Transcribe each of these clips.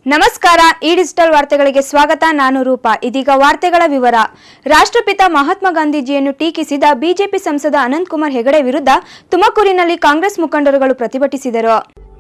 ನಮಸ್ಕಾರ ಈ ಡಿಜಿಟಲ್ ವಾರ್ತೆಗಳಿಗೆ ಸ್ವಾಗತ ನಾನು ರೂಪಾ ಇದೀಗ ವಾರ್ತೆಗಳ ವಿವರ ರಾಷ್ಟ್ರಪಿತ ಮಹಾತ್ಮ ಗಾಂಧೀಜಿಯನ್ನು ಟೀಕಿಸಿದ ಬಿಜೆಪಿ ಸಂಸದ ಅನಂತಕುಮಾರ್ ಹೆಗಡೆ ವಿರುದ್ಧ ತುಮಕೂರಿನಲ್ಲಿ ಕಾಂಗ್ರೆಸ್ ಮುಖಂಡರುಗಳು ಪ್ರತಿಭಟಿಸಿದರು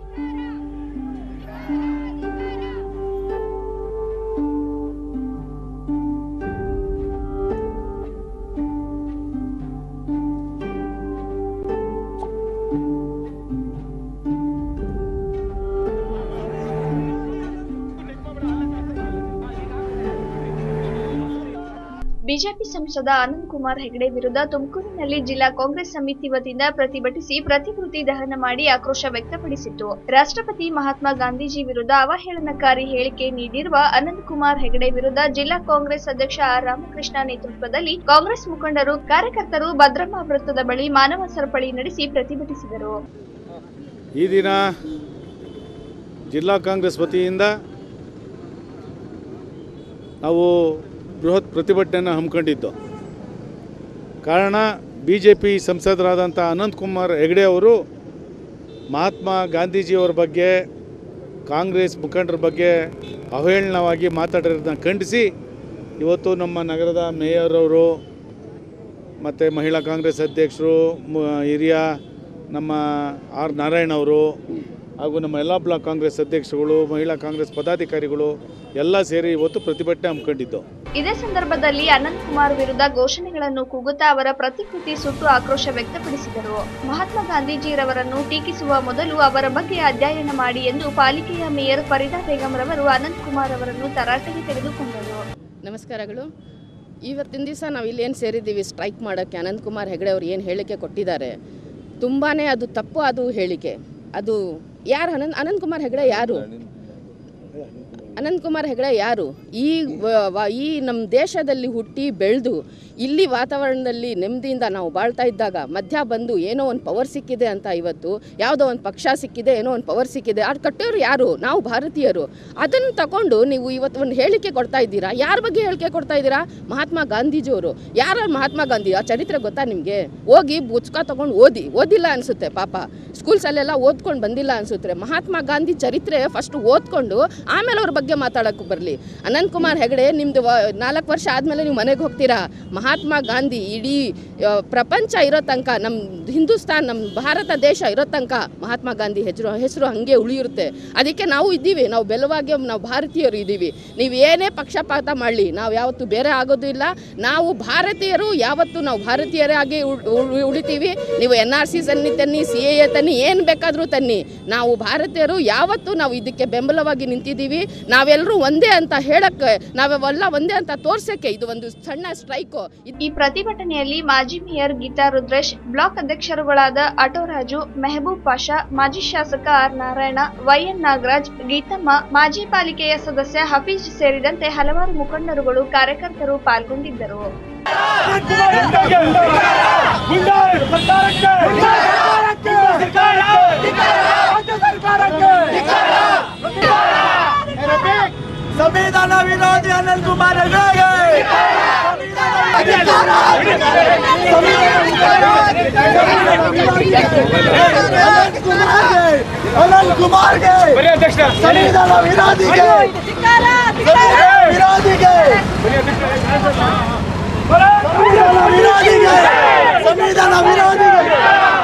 ಬಿಜೆಪಿ ಸಂಸದ ಅನಂತ್ ಕುಮಾರ್ ಹೆಗಡೆ ವಿರುದ್ಧ ತುಮಕೂರಿನಲ್ಲಿ ಜಿಲ್ಲಾ ಕಾಂಗ್ರೆಸ್ ಸಮಿತಿ ವತಿಯಿಂದ ಪ್ರತಿಭಟಿಸಿ ಪ್ರತಿಕೃತಿ ದಹನ ಮಾಡಿ ಆಕ್ರೋಶ ವ್ಯಕ್ತಪಡಿಸಿತು ರಾಷ್ಟ್ರಪತಿ ಮಹಾತ್ಮ ಗಾಂಧೀಜಿ ವಿರುದ್ಧ ಅವಹೇಳನಕಾರಿ ಹೇಳಿಕೆ ನೀಡಿರುವ ಅನಂತ್ ಕುಮಾರ್ ಹೆಗಡೆ ವಿರುದ್ಧ ಜಿಲ್ಲಾ ಕಾಂಗ್ರೆಸ್ ಅಧ್ಯಕ್ಷ ಆರ್ ರಾಮಕೃಷ್ಣ ನೇತೃತ್ವದಲ್ಲಿ ಕಾಂಗ್ರೆಸ್ ಮುಖಂಡರು ಕಾರ್ಯಕರ್ತರು ಭದ್ರಮ್ಮ ವೃತ್ತದ ಬಳಿ ಮಾನವ ಸರಪಳಿ ನಡೆಸಿ ಪ್ರತಿಭಟಿಸಿದರು ಈ ದಿನ ಜಿಲ್ಲಾ ಕಾಂಗ್ರೆಸ್ ವತಿಯಿಂದ ನಾವು ಬೃಹತ್ ಪ್ರತಿಭಟನೆಯನ್ನು ಹಮ್ಮಿಕೊಂಡಿದ್ದು ಕಾರಣ ಬಿ ಜೆ ಪಿ ಸಂಸದರಾದಂಥ ಅನಂತಕುಮಾರ್ ಹೆಗಡೆ ಅವರು ಮಹಾತ್ಮ ಗಾಂಧೀಜಿಯವರ ಬಗ್ಗೆ ಕಾಂಗ್ರೆಸ್ ಮುಖಂಡರ ಬಗ್ಗೆ ಅವಹೇಳನವಾಗಿ ಮಾತಾಡಿರೋದನ್ನ ಖಂಡಿಸಿ ಇವತ್ತು ನಮ್ಮ ನಗರದ ಮೇಯರ್ ಅವರು ಮತ್ತು ಮಹಿಳಾ ಕಾಂಗ್ರೆಸ್ ಅಧ್ಯಕ್ಷರು ಮ- ಹಿರಿಯ ನಮ್ಮ ಆರ್ ನಾರಾಯಣ್ ಅವರು ಹಾಗೂ ನಮ್ಮ ಎಲ್ಲ ಬ್ಲಾಕ್ ಕಾಂಗ್ರೆಸ್ ಅಧ್ಯಕ್ಷರುಗಳು ಮಹಿಳಾ ಕಾಂಗ್ರೆಸ್ ಪದಾಧಿಕಾರಿಗಳು ಎಲ್ಲ ಸೇರಿ ಇವತ್ತು ಪ್ರತಿಭಟನೆ ಹಮ್ಮಿಕೊಂಡಿದ್ದು ಇದೇ ಸಂದರ್ಭದಲ್ಲಿ ಅನಂತ್ ಕುಮಾರ್ ವಿರುದ್ಧ ಘೋಷಣೆಗಳನ್ನು ಕೂಗುತ್ತಾ ಅವರ ಪ್ರತಿಕೃತಿ ಸುಟ್ಟು ಆಕ್ರೋಶ ವ್ಯಕ್ತಪಡಿಸಿದರು ಮಹಾತ್ಮ ಗಾಂಧೀಜಿರವರನ್ನು ಟೀಕಿಸುವ ಮೊದಲು ಅವರ ಬಗ್ಗೆ ಅಧ್ಯಯನ ಮಾಡಿ ಎಂದು ಪಾಲಿಕೆಯ ಮೇಯರ್ ಫರೀದಾ ಬೇಗಂ ರವರು ಅನಂತ್ ಕುಮಾರ್ ಅವರನ್ನು ತರಾಟೆಗೆ ತೆಗೆದುಕೊಂಡರು ನಮಸ್ಕಾರಗಳು ಇವತ್ತಿನ ದಿವಸ ನಾವು ಇಲ್ಲೇನು ಸೇರಿದ್ದೀವಿ ಸ್ಟ್ರೈಕ್ ಮಾಡೋಕ್ಕೆ ಅನಂತಕುಮಾರ್ ಹೆಗಡೆ ಅವ್ರು ಏನು ಹೇಳಿಕೆ ಕೊಟ್ಟಿದ್ದಾರೆ ತುಂಬಾ ಅದು ತಪ್ಪು ಅದು ಹೇಳಿಕೆ ಅದು ಯಾರು ಅನಂತ್ ಅನಂತಕುಮಾರ್ ಹೆಗಡೆ ಯಾರು ಅನಂತಕುಮಾರ್ ಹೆಗಡೆ ಯಾರು ಈ ವ- ವ- ಈ ನಮ್ಮ ದೇಶದಲ್ಲಿ ಹುಟ್ಟಿ ಬೆಳೆದು ಇಲ್ಲಿ ವಾತಾವರಣದಲ್ಲಿ ನೆಮ್ಮದಿಯಿಂದ ನಾವು ಬಾಳ್ತಾ ಇದ್ದಾಗ ಮಧ್ಯ ಬಂದು ಏನೋ ಒಂದು ಪವರ್ ಸಿಕ್ಕಿದೆ ಅಂತ ಇವತ್ತು ಯಾವುದೋ ಒಂದು ಪಕ್ಷ ಸಿಕ್ಕಿದೆ ಏನೋ ಒಂದು ಪವರ್ ಸಿಕ್ಕಿದೆ ಅದು ಕಟ್ಟೋರು ಯಾರು ನಾವು ಭಾರತೀಯರು ಅದನ್ನು ತಗೊಂಡು ನೀವು ಇವತ್ತು ಒಂದು ಹೇಳಿಕೆ ಕೊಡ್ತಾ ಇದ್ದೀರಾ ಯಾರ ಬಗ್ಗೆ ಹೇಳಿಕೆ ಕೊಡ್ತಾ ಇದ್ದೀರಾ ಮಹಾತ್ಮ ಗಾಂಧೀಜಿಯವರು ಯಾರ ಮಹಾತ್ಮ ಗಾಂಧಿ ಆ ಚರಿತ್ರೆ ಗೊತ್ತಾ ನಿಮಗೆ ಹೋಗಿ ಪುಸ್ತಕ ತಗೊಂಡು ಓದಿ ಓದಿಲ್ಲ ಅನಿಸುತ್ತೆ ಪಾಪ ಸ್ಕೂಲ್ಸಲ್ಲೆಲ್ಲ ಓದ್ಕೊಂಡು ಬಂದಿಲ್ಲ ಅನಿಸುತ್ತೆ ಮಹಾತ್ಮ ಗಾಂಧಿ ಚರಿತ್ರೆ ಫಸ್ಟ್ ಓದ್ಕೊಂಡು ಆಮೇಲೆ ಅವ್ರ ಬಗ್ಗೆ ಮಾತಾಡೋಕ್ಕೆ ಬರಲಿ ಅನಂತ್ ಕುಮಾರ್ ಹೆಗಡೆ ನಿಮ್ಮದು ನಾಲ್ಕು ವರ್ಷ ಆದಮೇಲೆ ನೀವು ಮನೆಗೆ ಹೋಗ್ತೀರಾ ಮಹಾತ್ಮ ಗಾಂಧಿ ಇಡೀ ಆ, ಪ್ರಪಂಚ ಇರೋ ತನಕ ನಮ್ಮ ಹಿಂದೂಸ್ತಾನ್ ನಮ್ಮ ಭಾರತ ದೇಶ ಇರೋ ತನಕ ಮಹಾತ್ಮ ಗಾಂಧಿ ಹೆಸರು ಹೆಸರು ಹಾಗೆ ಉಳಿಯುತ್ತೆ ಅದಕ್ಕೆ ನಾವು ಇದ್ದೀವಿ ನಾವು ಬೆಲವಾಗಿ ನಾವು ಭಾರತೀಯರು ಇದ್ದೀವಿ ನೀವು ಏನೇ ಪಕ್ಷಪಾತ ಮಾಡಲಿ ನಾವು ಯಾವತ್ತೂ ಬೇರೆ ಆಗೋದು ಇಲ್ಲ ನಾವು ಭಾರತೀಯರು ಯಾವತ್ತೂ ನಾವು ಭಾರತೀಯರೇ ಆಗಿ ಉಳ್- ಉಳ್- ಉಳಿತೀವಿ ನೀವು ಎನ್ ಆರ್ ಸಿ ತನ್ನಿ ತನ್ನಿ ಸಿ ಎ ಎ ತನ್ನಿ ಏನು ಬೇಕಾದರೂ ತನ್ನಿ ನಾವು ಭಾರತೀಯರು ಯಾವತ್ತೂ ನಾವು ಇದಕ್ಕೆ ಬೆಂಬಲವಾಗಿ ನಿಂತಿದ್ದೀವಿ ನಾವೆಲ್ಲರೂ ಒಂದೇ ಅಂತ ಹೇಳಕ್ಕೆ ನಾವೆಲ್ಲ ಒಂದೇ ಅಂತ ತೋರ್ಸಕ್ಕೆ ಇದು ಒಂದು ಸಣ್ಣ ಸ್ಟ್ರೈಕು ಈ ಪ್ರತಿಭಟನೆಯಲ್ಲಿ ಮಾಜಿ ಮೇಯರ್ ಗೀತಾ ರುದ್ರೇಶ್ ಬ್ಲಾಕ್ ಅಧ್ಯಕ್ಷರುಗಳಾದ ಆಟೋರಾಜು ಮೆಹಬೂಬ್ ಪಾಷಾ ಮಾಜಿ ಶಾಸಕ ಆರ್ ನಾರಾಯಣ ವೈಎನ್ ನಾಗರಾಜ್ ಗೀತಮ್ಮ ಮಾಜಿ ಪಾಲಿಕೆಯ ಸದಸ್ಯ ಹಫೀಜ್ ಸೇರಿದಂತೆ ಹಲವಾರು ಮುಖಂಡರುಗಳು ಕಾರ್ಯಕರ್ತರು ಪಾಲ್ಗೊಂಡಿದ್ದರು ಸಂವಿಧಾನ ವಿರೋಧಿ ಅನಂತ್ ಕುಮಾರ್ ಅನಂತ್ ಕುಮಾರ್ಗೆ ಸಂವಿಧಾನ ವಿರೋಧಿಗೆ ವಿರೋಧಿಗೆ ಸಂವಿಧಾನ ವಿರೋಧಿಗೆ ಸಂವಿಧಾನ ವಿರೋಧಿಗೆ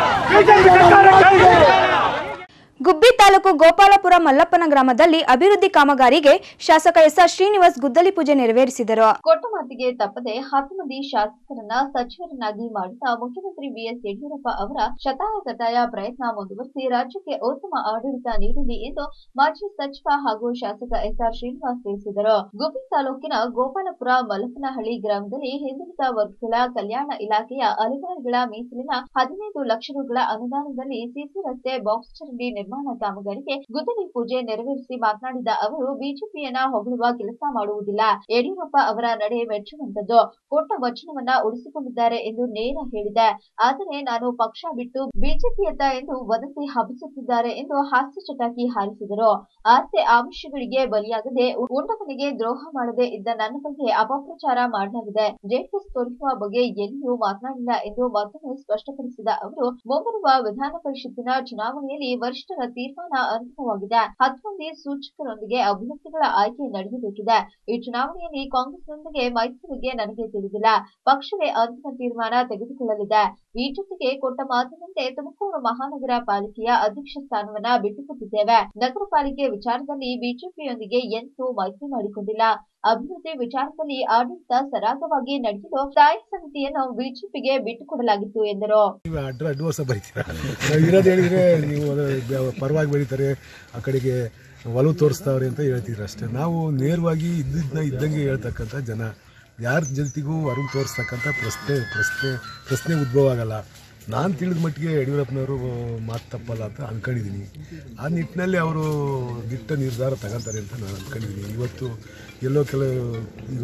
ಗುಬ್ಬಿ ತಾಲೂಕು ಗೋಪಾಲಪುರ ಮಲ್ಲಪ್ಪನ ಗ್ರಾಮದಲ್ಲಿ ಅಭಿವೃದ್ಧಿ ಕಾಮಗಾರಿಗೆ ಶಾಸಕ ಎಸ್ಆರ್ ಶ್ರೀನಿವಾಸ್ ಗುದ್ದಲಿ ಪೂಜೆ ನೆರವೇರಿಸಿದರು ಕೊಟ್ಟ ಮಾತಿಗೆ ತಪ್ಪದೆ ಹತ್ತು ಮಂದಿ ಶಾಸಕರನ್ನ ಸಚಿವರನ್ನಾಗಿ ಮಾಡಿದ ಮುಖ್ಯಮಂತ್ರಿ ಬಿಎಸ್ ಯಡಿಯೂರಪ್ಪ ಅವರ ಶತಾಯಗತಾಯ ಪ್ರಯತ್ನ ಮುಂದುವರಿಸಿ ರಾಜ್ಯಕ್ಕೆ ಉತ್ತಮ ಆಡಳಿತ ನೀಡಲಿ ಎಂದು ಮಾಜಿ ಸಚಿವ ಹಾಗೂ ಶಾಸಕ ಎಸ್ಆರ್ ಶ್ರೀನಿವಾಸ್ ತಿಳಿಸಿದರು ಗುಬ್ಬಿ ತಾಲೂಕಿನ ಗೋಪಾಲಪುರ ಮಲ್ಲಪ್ಪನಹಳ್ಳಿ ಗ್ರಾಮದಲ್ಲಿ ಹಿಂದುಳಿದ ವರ್ಗಗಳ ಕಲ್ಯಾಣ ಇಲಾಖೆಯ ಅಧಿಕಾರಿಗಳ ಮೀಸಲಿನ ಹದಿನೈದು ಲಕ್ಷ ರುಗಳ ಅನುದಾನದಲ್ಲಿ ಸಿಸಿ ರಸ್ತೆ ಬಾಕ್ಸ್ ಚರಂಡಿ ನಿರ್ಮಾಣ ಕಾಮಗಾರಿಗೆ ಗುದ್ದಲಿ ಪೂಜೆ ನೆರವೇರಿಸಿ ಮಾತನಾಡಿದ ಅವರು ಬಿಜೆಪಿಯನ್ನ ಹೊಗಳುವ ಕೆಲಸ ಮಾಡುವುದಿಲ್ಲ ಯಡಿಯೂರಪ್ಪ ಅವರ ನಡೆ ಮೆಚ್ಚುವಂತದ್ದು ಕೊಟ್ಟ ವಚನವನ್ನ ಉಳಿಸಿಕೊಂಡಿದ್ದಾರೆ ಎಂದು ನೇರ ಹೇಳಿದೆ ಆದರೆ ನಾನು ಪಕ್ಷ ಬಿಟ್ಟು ಬಿಜೆಪಿಯತ್ತ ಎಂದು ವದಂತಿ ಹಬ್ಬಿಸುತ್ತಿದ್ದಾರೆ ಎಂದು ಹಾಸ್ಯ ಚಟಾಕಿ ಹಾರಿಸಿದರು ಆಸೆ ಆಮಿಷಗಳಿಗೆ ಬಲಿಯಾಗದೆ ಉಂಡವನಿಗೆ ದ್ರೋಹ ಮಾಡದೆ ಇದ್ದ ನನ್ನ ಬಗ್ಗೆ ಅಪಪ್ರಚಾರ ಮಾಡಲಾಗಿದೆ ಜೆಡಿಎಸ್ ತೋರಿಸುವ ಬಗ್ಗೆ ಎಲ್ಲಿಯೂ ಮಾತನಾಡಿಲ್ಲ ಎಂದು ಮತ್ತೊಮ್ಮೆ ಸ್ಪಷ್ಟಪಡಿಸಿದ ಅವರು ಮುಂಬರುವ ವಿಧಾನ ಪರಿಷತ್ತಿನ ಚುನಾವಣೆಯಲ್ಲಿ ವರಿಷ್ಠರ ತೀರ್ಮಾನ ಚುನಾವಣಾ ಅಂತಿಮವಾಗಿದೆ ಹತ್ತು ಮಂದಿ ಸೂಚಕರೊಂದಿಗೆ ಅಭ್ಯರ್ಥಿಗಳ ಆಯ್ಕೆ ನಡೆಯಬೇಕಿದೆ ಈ ಚುನಾವಣೆಯಲ್ಲಿ ಕಾಂಗ್ರೆಸ್ನೊಂದಿಗೆ ಮೈತ್ರಿ ಬಗ್ಗೆ ನನಗೆ ತಿಳಿದಿಲ್ಲ ಪಕ್ಷವೇ ಅಂತಿಮ ತೀರ್ಮಾನ ತೆಗೆದುಕೊಳ್ಳಲಿದೆ ಈ ಜೊತೆಗೆ ಕೊಟ್ಟ ಮಾತಿನಂತೆ ತುಮಕೂರು ಮಹಾನಗರ ಪಾಲಿಕೆಯ ಅಧ್ಯಕ್ಷ ಸ್ಥಾನವನ್ನ ಬಿಟ್ಟುಕೊಟ್ಟಿದ್ದೇವೆ ನಗರ ಪಾಲಿಕೆ ವಿಚಾರದಲ್ಲಿ ಬಿಜೆಪಿಯೊಂದಿಗೆ ಎಂದೂ ಮೈತ್ರಿ ಮಾಡಿಕೊಂಡಿಲ್ಲ ಅಭಿವೃದ್ಧಿ ವಿಚಾರದಲ್ಲಿ ಆಡಳಿತ ಸರಾಗವಾಗಿ ನಡೆಯಲು ಸ್ಥಾಯಿ ಸಮಿತಿಯನ್ನು ಬಿಜೆಪಿಗೆ ಬಿಟ್ಟುಕೊಡಲಾಗಿತ್ತು ಎಂದರು ನೀವು ಅಡ್ರ ಅಡ್ವಾನ್ಸ್ ಬರೀತೀರಾ ನಾವು ಇರೋದು ಹೇಳಿದ್ರೆ ನೀವು ಅದರ ಬ್ಯ- ಪರವಾಗಿ ಬೆಳೀತಾರೆ ಆ ಕಡೆಗೆ ಒಲವು ತೋರಿಸ್ತಾವ್ರೆ ಅಂತ ಹೇಳ್ತೀರ ಅಷ್ಟೇ ನಾವು ನೇರವಾಗಿ ಇದ್ದಿದ್ದನ್ನ ಇದ್ದಂಗೆ ಹೇಳ್ತಕ್ಕಂಥ ಜನ ಯಾರ ಜೊತೆಗೂ ಅರಿವು ತೋರಿಸ್ತಕ್ಕಂಥ ಪ್ರಶ್ನೆ ಪ್ರಶ್ನೆ ಪ್ರಶ್ನೆ ಉದ್ಭವ ಆಗಲ್ಲ ನಾನು ತಿಳಿದ ಮಟ್ಟಿಗೆ ಯಡಿಯೂರಪ್ಪನವರು ಮಾತು ತಪ್ಪಲ್ಲ ಅಂತ ಅಂದ್ಕೊಂಡಿದ್ದೀನಿ ಆ ನಿಟ್ಟಿನಲ್ಲಿ ಅವರು ದಿಟ್ಟ ನಿರ್ಧಾರ ತಗೊಂತಾರೆ ಅಂತ ನಾನು ಅಂದ್ಕೊಂಡಿದ್ದೀನಿ ಇವತ್ತು ಎಲ್ಲೋ ಕೆಲವು ಈಗ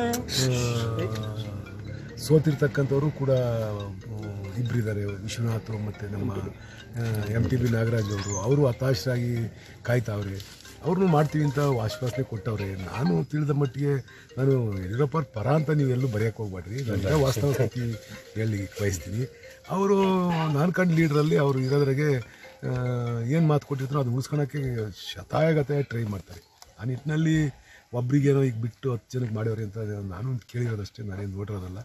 ಆ, ಸೋತಿರ್ತಕ್ಕಂಥವರು ಕೂಡ ಇಬ್ಬರಿದ್ದಾರೆ ವಿಶ್ವನಾಥ್ ಮತ್ತು ನಮ್ಮ ಎಮ್ ಟಿ ಬಿ ನಾಗರಾಜ್ ಅವರು ಅವರು ಹತಾಶರಾಗಿ ಕಾಯ್ತಾವ್ರೆ ಅವ್ರನ್ನೂ ಮಾಡ್ತೀವಿ ಅಂತ ಆಶ್ವಾಸನೆ ಕೊಟ್ಟವ್ರೆ ನಾನು ತಿಳಿದ ಮಟ್ಟಿಗೆ ನಾನು ಯಡಿಯೂರಪ್ಪ ಅವ್ರ ಪರ ಅಂತ ನೀವೆಲ್ಲೂ ಬರೆಯೋಕ್ಕೆ ಹೋಗ್ಬೇಡ್ರಿ ನಾನು ಇರೋ ವಾಸ್ತವ ಸ್ಥಿತಿ ಹೇಳಿ ಬಯಸ್ತೀನಿ ಅವರು ನಾನು ಕಂಡು ಲೀಡ್ರಲ್ಲಿ ಅವರು ಇರೋದ್ರಾಗೆ ಏನು ಮಾತು ಕೊಟ್ಟಿರ್ತಾರೋ ಅದು ಉಳಿಸ್ಕೊಳಕ್ಕೆ ಶತಾಯಗತಾಯ ಟ್ರೈ ಮಾಡ್ತಾರೆ ಆ ನಿಟ್ಟಿನಲ್ಲಿ ಒಬ್ರಿಗೇನೋ ಈಗ ಬಿಟ್ಟು ಹತ್ತು ಜನಕ್ಕೆ ಮಾಡ್ಯವ್ರೆ ಅಂತ ನಾನು ಕೇಳಿರೋದಷ್ಟೇ ನಾನೇನು ನೋಡಿರೋದಲ್ಲ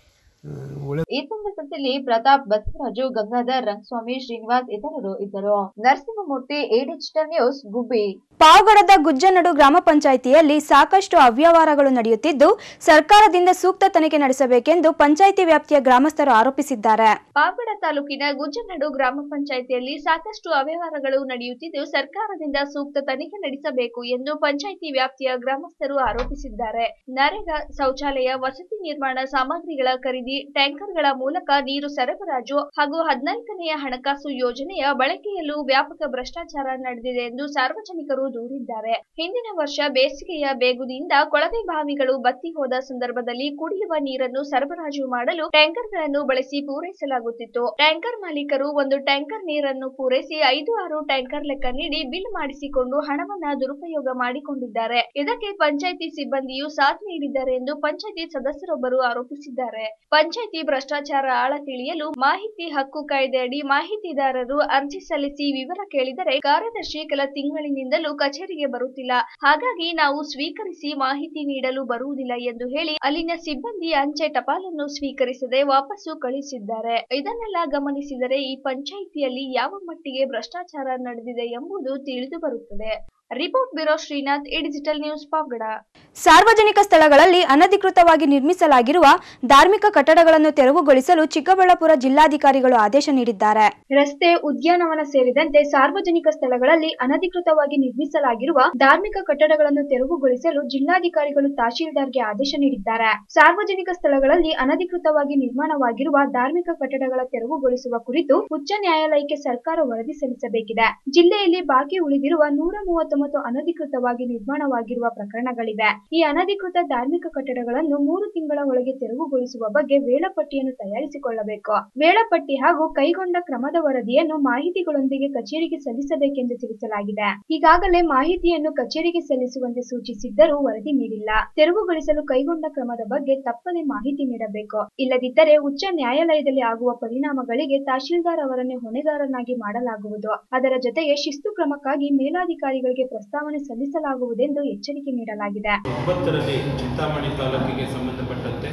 ಆ, ಒಳ್ಳೆ ಈ ಸಂದರ್ಭದಲ್ಲಿ ಪ್ರತಾಪ್ ಬಸವರಾಜು ಗಂಗಾಧರ್ ರಂಗಸ್ವಾಮಿ ಶ್ರೀನಿವಾಸ್ ಇತರರು ಇದ್ದರು Narasimhamurthy a digital news Gubbi ಪಾವಗಡದ ಗುಜ್ಜನಡು ಗ್ರಾಮ ಪಂಚಾಯಿತಿಯಲ್ಲಿ ಸಾಕಷ್ಟು ಅವ್ಯವಹಾರಗಳು ನಡೆಯುತ್ತಿದ್ದು ಸರ್ಕಾರದಿಂದ ಸೂಕ್ತ ತನಿಖೆ ನಡೆಸಬೇಕೆಂದು ಪಂಚಾಯಿತಿ ವ್ಯಾಪ್ತಿಯ ಗ್ರಾಮಸ್ಥರು ಆರೋಪಿಸಿದ್ದಾರೆ ಪಾವಗಡ ತಾಲೂಕಿನ ಗುಜ್ಜನಡು ಗ್ರಾಮ ಪಂಚಾಯಿತಿಯಲ್ಲಿ ಸಾಕಷ್ಟು ಅವ್ಯವಹಾರಗಳು ನಡೆಯುತ್ತಿದ್ದು ಸರ್ಕಾರದಿಂದ ಸೂಕ್ತ ತನಿಖೆ ನಡೆಸಬೇಕು ಎಂದು ಪಂಚಾಯಿತಿ ವ್ಯಾಪ್ತಿಯ ಗ್ರಾಮಸ್ಥರು ಆರೋಪಿಸಿದ್ದಾರೆ ನರೇಗಾ ಶೌಚಾಲಯ ವಸತಿ ನಿರ್ಮಾಣ ಸಾಮಗ್ರಿಗಳ ಖರೀದಿ ಟ್ಯಾಂಕರ್ಗಳ ಮೂಲಕ ನೀರು ಸರಬರಾಜು ಹಾಗೂ ಹದಿನಾಲ್ಕನೆಯ ಹಣಕಾಸು ಯೋಜನೆಯ ಬಳಕೆಯಲ್ಲೂ ವ್ಯಾಪಕ ಭ್ರಷ್ಟಾಚಾರ ನಡೆದಿದೆ ಎಂದು ಸಾರ್ವಜನಿಕರು ದೂರಿದ್ದಾರೆ ಹಿಂದಿನ ವರ್ಷ ಬೇಸಿಗೆಯ ಬೇಗುದಿಯಿಂದ ಕೊಳವೆ ಬಾವಿಗಳು ಬತ್ತಿ ಹೋದ ಸಂದರ್ಭದಲ್ಲಿ ಕುಡಿಯುವ ನೀರನ್ನು ಸರಬರಾಜು ಮಾಡಲು ಟ್ಯಾಂಕರ್ಗಳನ್ನು ಬಳಸಿ ಪೂರೈಸಲಾಗುತ್ತಿತ್ತು ಟ್ಯಾಂಕರ್ ಮಾಲೀಕರು ಒಂದು ಟ್ಯಾಂಕರ್ ನೀರನ್ನು ಪೂರೈಸಿ ಐದು ಆರು ಟ್ಯಾಂಕರ್ ಲೆಕ್ಕ ನೀಡಿ ಬಿಲ್ ಮಾಡಿಸಿಕೊಂಡು ಹಣವನ್ನ ದುರುಪಯೋಗ ಮಾಡಿಕೊಂಡಿದ್ದಾರೆ ಇದಕ್ಕೆ ಪಂಚಾಯಿತಿ ಸಿಬ್ಬಂದಿಯು ಸಾಥ್ ನೀಡಿದ್ದಾರೆ ಎಂದು ಪಂಚಾಯಿತಿ ಸದಸ್ಯರೊಬ್ಬರು ಆರೋಪಿಸಿದ್ದಾರೆ ಪಂಚಾಯಿತಿ ಭ್ರಷ್ಟಾಚಾರ ಆಳ ತಿಳಿಯಲು ಮಾಹಿತಿ ಹಕ್ಕು ಕಾಯ್ದೆಯಡಿ ಮಾಹಿತಿದಾರರು ಅರ್ಜಿ ಸಲ್ಲಿಸಿ ವಿವರ ಕೇಳಿದರೆ ಕಾರ್ಯದರ್ಶಿ ಕೆಲ ತಿಂಗಳಿನಿಂದಲೂ ಕಚೇರಿಗೆ ಬರುತ್ತಿಲ್ಲ ಹಾಗಾಗಿ ನಾವು ಸ್ವೀಕರಿಸಿ ಮಾಹಿತಿ ನೀಡಲು ಬರುವುದಿಲ್ಲ ಎಂದು ಹೇಳಿ ಅಲ್ಲಿನ ಸಿಬ್ಬಂದಿ ಅಂಚೆ ಟಪಾಲನ್ನು ಸ್ವೀಕರಿಸದೆ ವಾಪಸ್ಸು ಕಳುಹಿಸಿದ್ದಾರೆ ಇದನ್ನೆಲ್ಲ ಗಮನಿಸಿದರೆ ಈ ಪಂಚಾಯಿತಿಯಲ್ಲಿ ಯಾವ ಮಟ್ಟಿಗೆ ಭ್ರಷ್ಟಾಚಾರ ನಡೆದಿದೆ ಎಂಬುದು ತಿಳಿದು ಬರುತ್ತದೆ ರಿಪೋರ್ಟ್ ಬ್ಯೂರೋ ಶ್ರೀನಾಥ್ ಈ ಡಿಜಿಟಲ್ ನ್ಯೂಸ್ ಪಾವಗಡ ಸಾರ್ವಜನಿಕ ಸ್ಥಳಗಳಲ್ಲಿ ಅನಧಿಕೃತವಾಗಿ ನಿರ್ಮಿಸಲಾಗಿರುವ ಧಾರ್ಮಿಕ ಕಟ್ಟಡಗಳನ್ನು ತೆರವುಗೊಳಿಸಲು ಚಿಕ್ಕಬಳ್ಳಾಪುರ ಜಿಲ್ಲಾಧಿಕಾರಿಗಳು ಆದೇಶ ನೀಡಿದ್ದಾರೆ ರಸ್ತೆ ಉದ್ಯಾನವನ ಸೇರಿದಂತೆ ಸಾರ್ವಜನಿಕ ಸ್ಥಳಗಳಲ್ಲಿ ಅನಧಿಕೃತವಾಗಿ ನಿರ್ಮಿಸಲಾಗಿರುವ ಧಾರ್ಮಿಕ ಕಟ್ಟಡಗಳನ್ನು ತೆರವುಗೊಳಿಸಲು ಜಿಲ್ಲಾಧಿಕಾರಿಗಳು ತಹಶೀಲ್ದಾರ್ಗೆ ಆದೇಶ ನೀಡಿದ್ದಾರೆ ಸಾರ್ವಜನಿಕ ಸ್ಥಳಗಳಲ್ಲಿ ಅನಧಿಕೃತವಾಗಿ ನಿರ್ಮಾಣವಾಗಿರುವ ಧಾರ್ಮಿಕ ಕಟ್ಟಡಗಳ ತೆರವುಗೊಳಿಸುವ ಕುರಿತು ಉಚ್ಚ ನ್ಯಾಯಾಲಯಕ್ಕೆ ಸರ್ಕಾರ ವರದಿ ಸಲ್ಲಿಸಬೇಕಿದೆ ಜಿಲ್ಲೆಯಲ್ಲಿ ಬಾಕಿ ಉಳಿದಿರುವ ನೂರ ಮೂವತ್ತೊಂಬತ್ತು ಅನಧಿಕೃತವಾಗಿ ನಿರ್ಮಾಣವಾಗಿರುವ ಪ್ರಕರಣಗಳಿವೆ ಈ ಅನಧಿಕೃತ ಧಾರ್ಮಿಕ ಕಟ್ಟಡಗಳನ್ನು ಮೂರು ತಿಂಗಳ ಒಳಗೆ ತೆರವುಗೊಳಿಸುವ ಬಗ್ಗೆ ವೇಳಾಪಟ್ಟಿಯನ್ನು ತಯಾರಿಸಿಕೊಳ್ಳಬೇಕು ವೇಳಾಪಟ್ಟಿ ಹಾಗೂ ಕೈಗೊಂಡ ಕ್ರಮದ ವರದಿಯನ್ನು ಮಾಹಿತಿಗಳೊಂದಿಗೆ ಕಚೇರಿಗೆ ಸಲ್ಲಿಸಬೇಕೆಂದು ತಿಳಿಸಲಾಗಿದೆ ಈಗಾಗಲೇ ಮಾಹಿತಿಯನ್ನು ಕಚೇರಿಗೆ ಸಲ್ಲಿಸುವಂತೆ ಸೂಚಿಸಿದ್ದರೂ ವರದಿ ನೀಡಿಲ್ಲ ತೆರವುಗೊಳಿಸಲು ಕೈಗೊಂಡ ಕ್ರಮದ ಬಗ್ಗೆ ತಪ್ಪದೆ ಮಾಹಿತಿ ನೀಡಬೇಕು ಇಲ್ಲದಿದ್ದರೆ ಉಚ್ಚ ನ್ಯಾಯಾಲಯದಲ್ಲಿ ಆಗುವ ಪರಿಣಾಮಗಳಿಗೆ ತಹಶೀಲ್ದಾರ್ ಅವರನ್ನೇ ಹೊಣೆಗಾರನಾಗಿ ಮಾಡಲಾಗುವುದು ಅದರ ಜೊತೆಗೆ ಶಿಸ್ತು ಕ್ರಮಕ್ಕಾಗಿ ಮೇಲಾಧಿಕಾರಿಗಳಿಗೆ ಪ್ರಸ್ತಾವನೆ ಸಲ್ಲಿಸಲಾಗುವುದೆಂದು ಎಚ್ಚರಿಕೆ ನೀಡಲಾಗಿದೆ ಒಂಬತ್ತರಲ್ಲಿ ಚಿಂತಾಮಣಿ ತಾಲೂಕಿಗೆ ಸಂಬಂಧಪಟ್ಟಂತೆ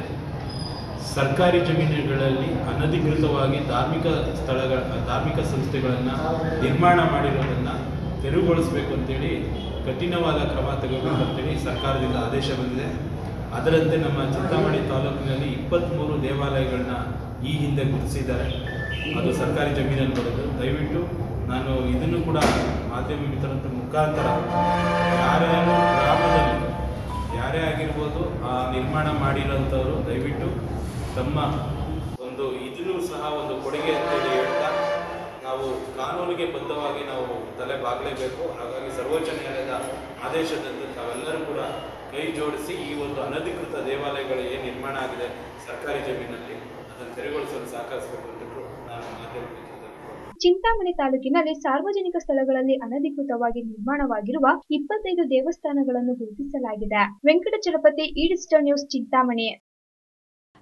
ಸರ್ಕಾರಿ ಜಮೀನುಗಳಲ್ಲಿ ಅನಧಿಕೃತವಾಗಿ ಧಾರ್ಮಿಕ ಸ್ಥಳಗಳ ಧಾರ್ಮಿಕ ಸಂಸ್ಥೆಗಳನ್ನು ನಿರ್ಮಾಣ ಮಾಡಿರೋದನ್ನು ತೆರವುಗೊಳಿಸಬೇಕು ಅಂತೇಳಿ ಕಠಿಣವಾದ ಕ್ರಮ ತಗೋಬೇಕಂತೇಳಿ ಸರ್ಕಾರದಿಂದ ಆದೇಶ ಬಂದಿದೆ ಅದರಂತೆ ನಮ್ಮ ಚಿಂತಾಮಣಿ ತಾಲೂಕಿನಲ್ಲಿ ಇಪ್ಪತ್ತ್ಮೂರು ದೇವಾಲಯಗಳನ್ನ ಈ ಹಿಂದೆ ಗುರುತಿಸಿದ್ದಾರೆ ಅದು ಸರ್ಕಾರಿ ಜಮೀನಲ್ಲಿ ಬರೋದು ದಯವಿಟ್ಟು ನಾನು ಇದನ್ನು ಕೂಡ ಮಾಧ್ಯಮ ಮಿತ್ರರ ಮುಖಾಂತರ ಯಾರ್ಯಾರು ಗ್ರಾಮದಲ್ಲಿ ಯಾರೇ ಆಗಿರ್ಬೋದು ಆ ನಿರ್ಮಾಣ ಮಾಡಿರೋಂಥವ್ರು ದಯವಿಟ್ಟು ತಮ್ಮ ಒಂದು ಇದನ್ನು ಸಹ ಒಂದು ಕೊಡುಗೆ ಅಂತೇಳಿ ಹೇಳ್ತಾ ನಾವು ಕಾನೂನಿಗೆ ಬದ್ಧವಾಗಿ ನಾವು ತಲೆ ಬಾಗಲೇಬೇಕು ಹಾಗಾಗಿ ಸರ್ವೋಚ್ಚ ನ್ಯಾಯಾಲಯದ ಆದೇಶದಂತೆ ತಾವೆಲ್ಲರೂ ಕೂಡ ಕೈ ಜೋಡಿಸಿ ಈ ಒಂದು ಅನಧಿಕೃತ ದೇವಾಲಯಗಳು ಏನು ನಿರ್ಮಾಣ ಆಗಿದೆ ಸರ್ಕಾರಿ ಜಮೀನಲ್ಲಿ ಅದನ್ನು ತೆರವುಗೊಳಿಸಲು ಸಹಕರಿಸಬೇಕು ಅಂತ ನಾನು ಮಾಧ್ಯಮ ಮಿತ್ರರಲ್ಲಿ ಚಿಂತಾಮಣಿ ತಾಲೂಕಿನಲ್ಲಿ ಸಾರ್ವಜನಿಕ ಸ್ಥಳಗಳಲ್ಲಿ ಅನಧಿಕೃತವಾಗಿ ನಿರ್ಮಾಣವಾಗಿರುವ ಇಪ್ಪತ್ತೈದು ದೇವಸ್ಥಾನಗಳನ್ನು ಗುರುತಿಸಲಾಗಿದೆ ವೆಂಕಟಚಲಪತಿ ಈ ಡಿಜಿಟಲ್ ನ್ಯೂಸ್ ಚಿಂತಾಮಣಿ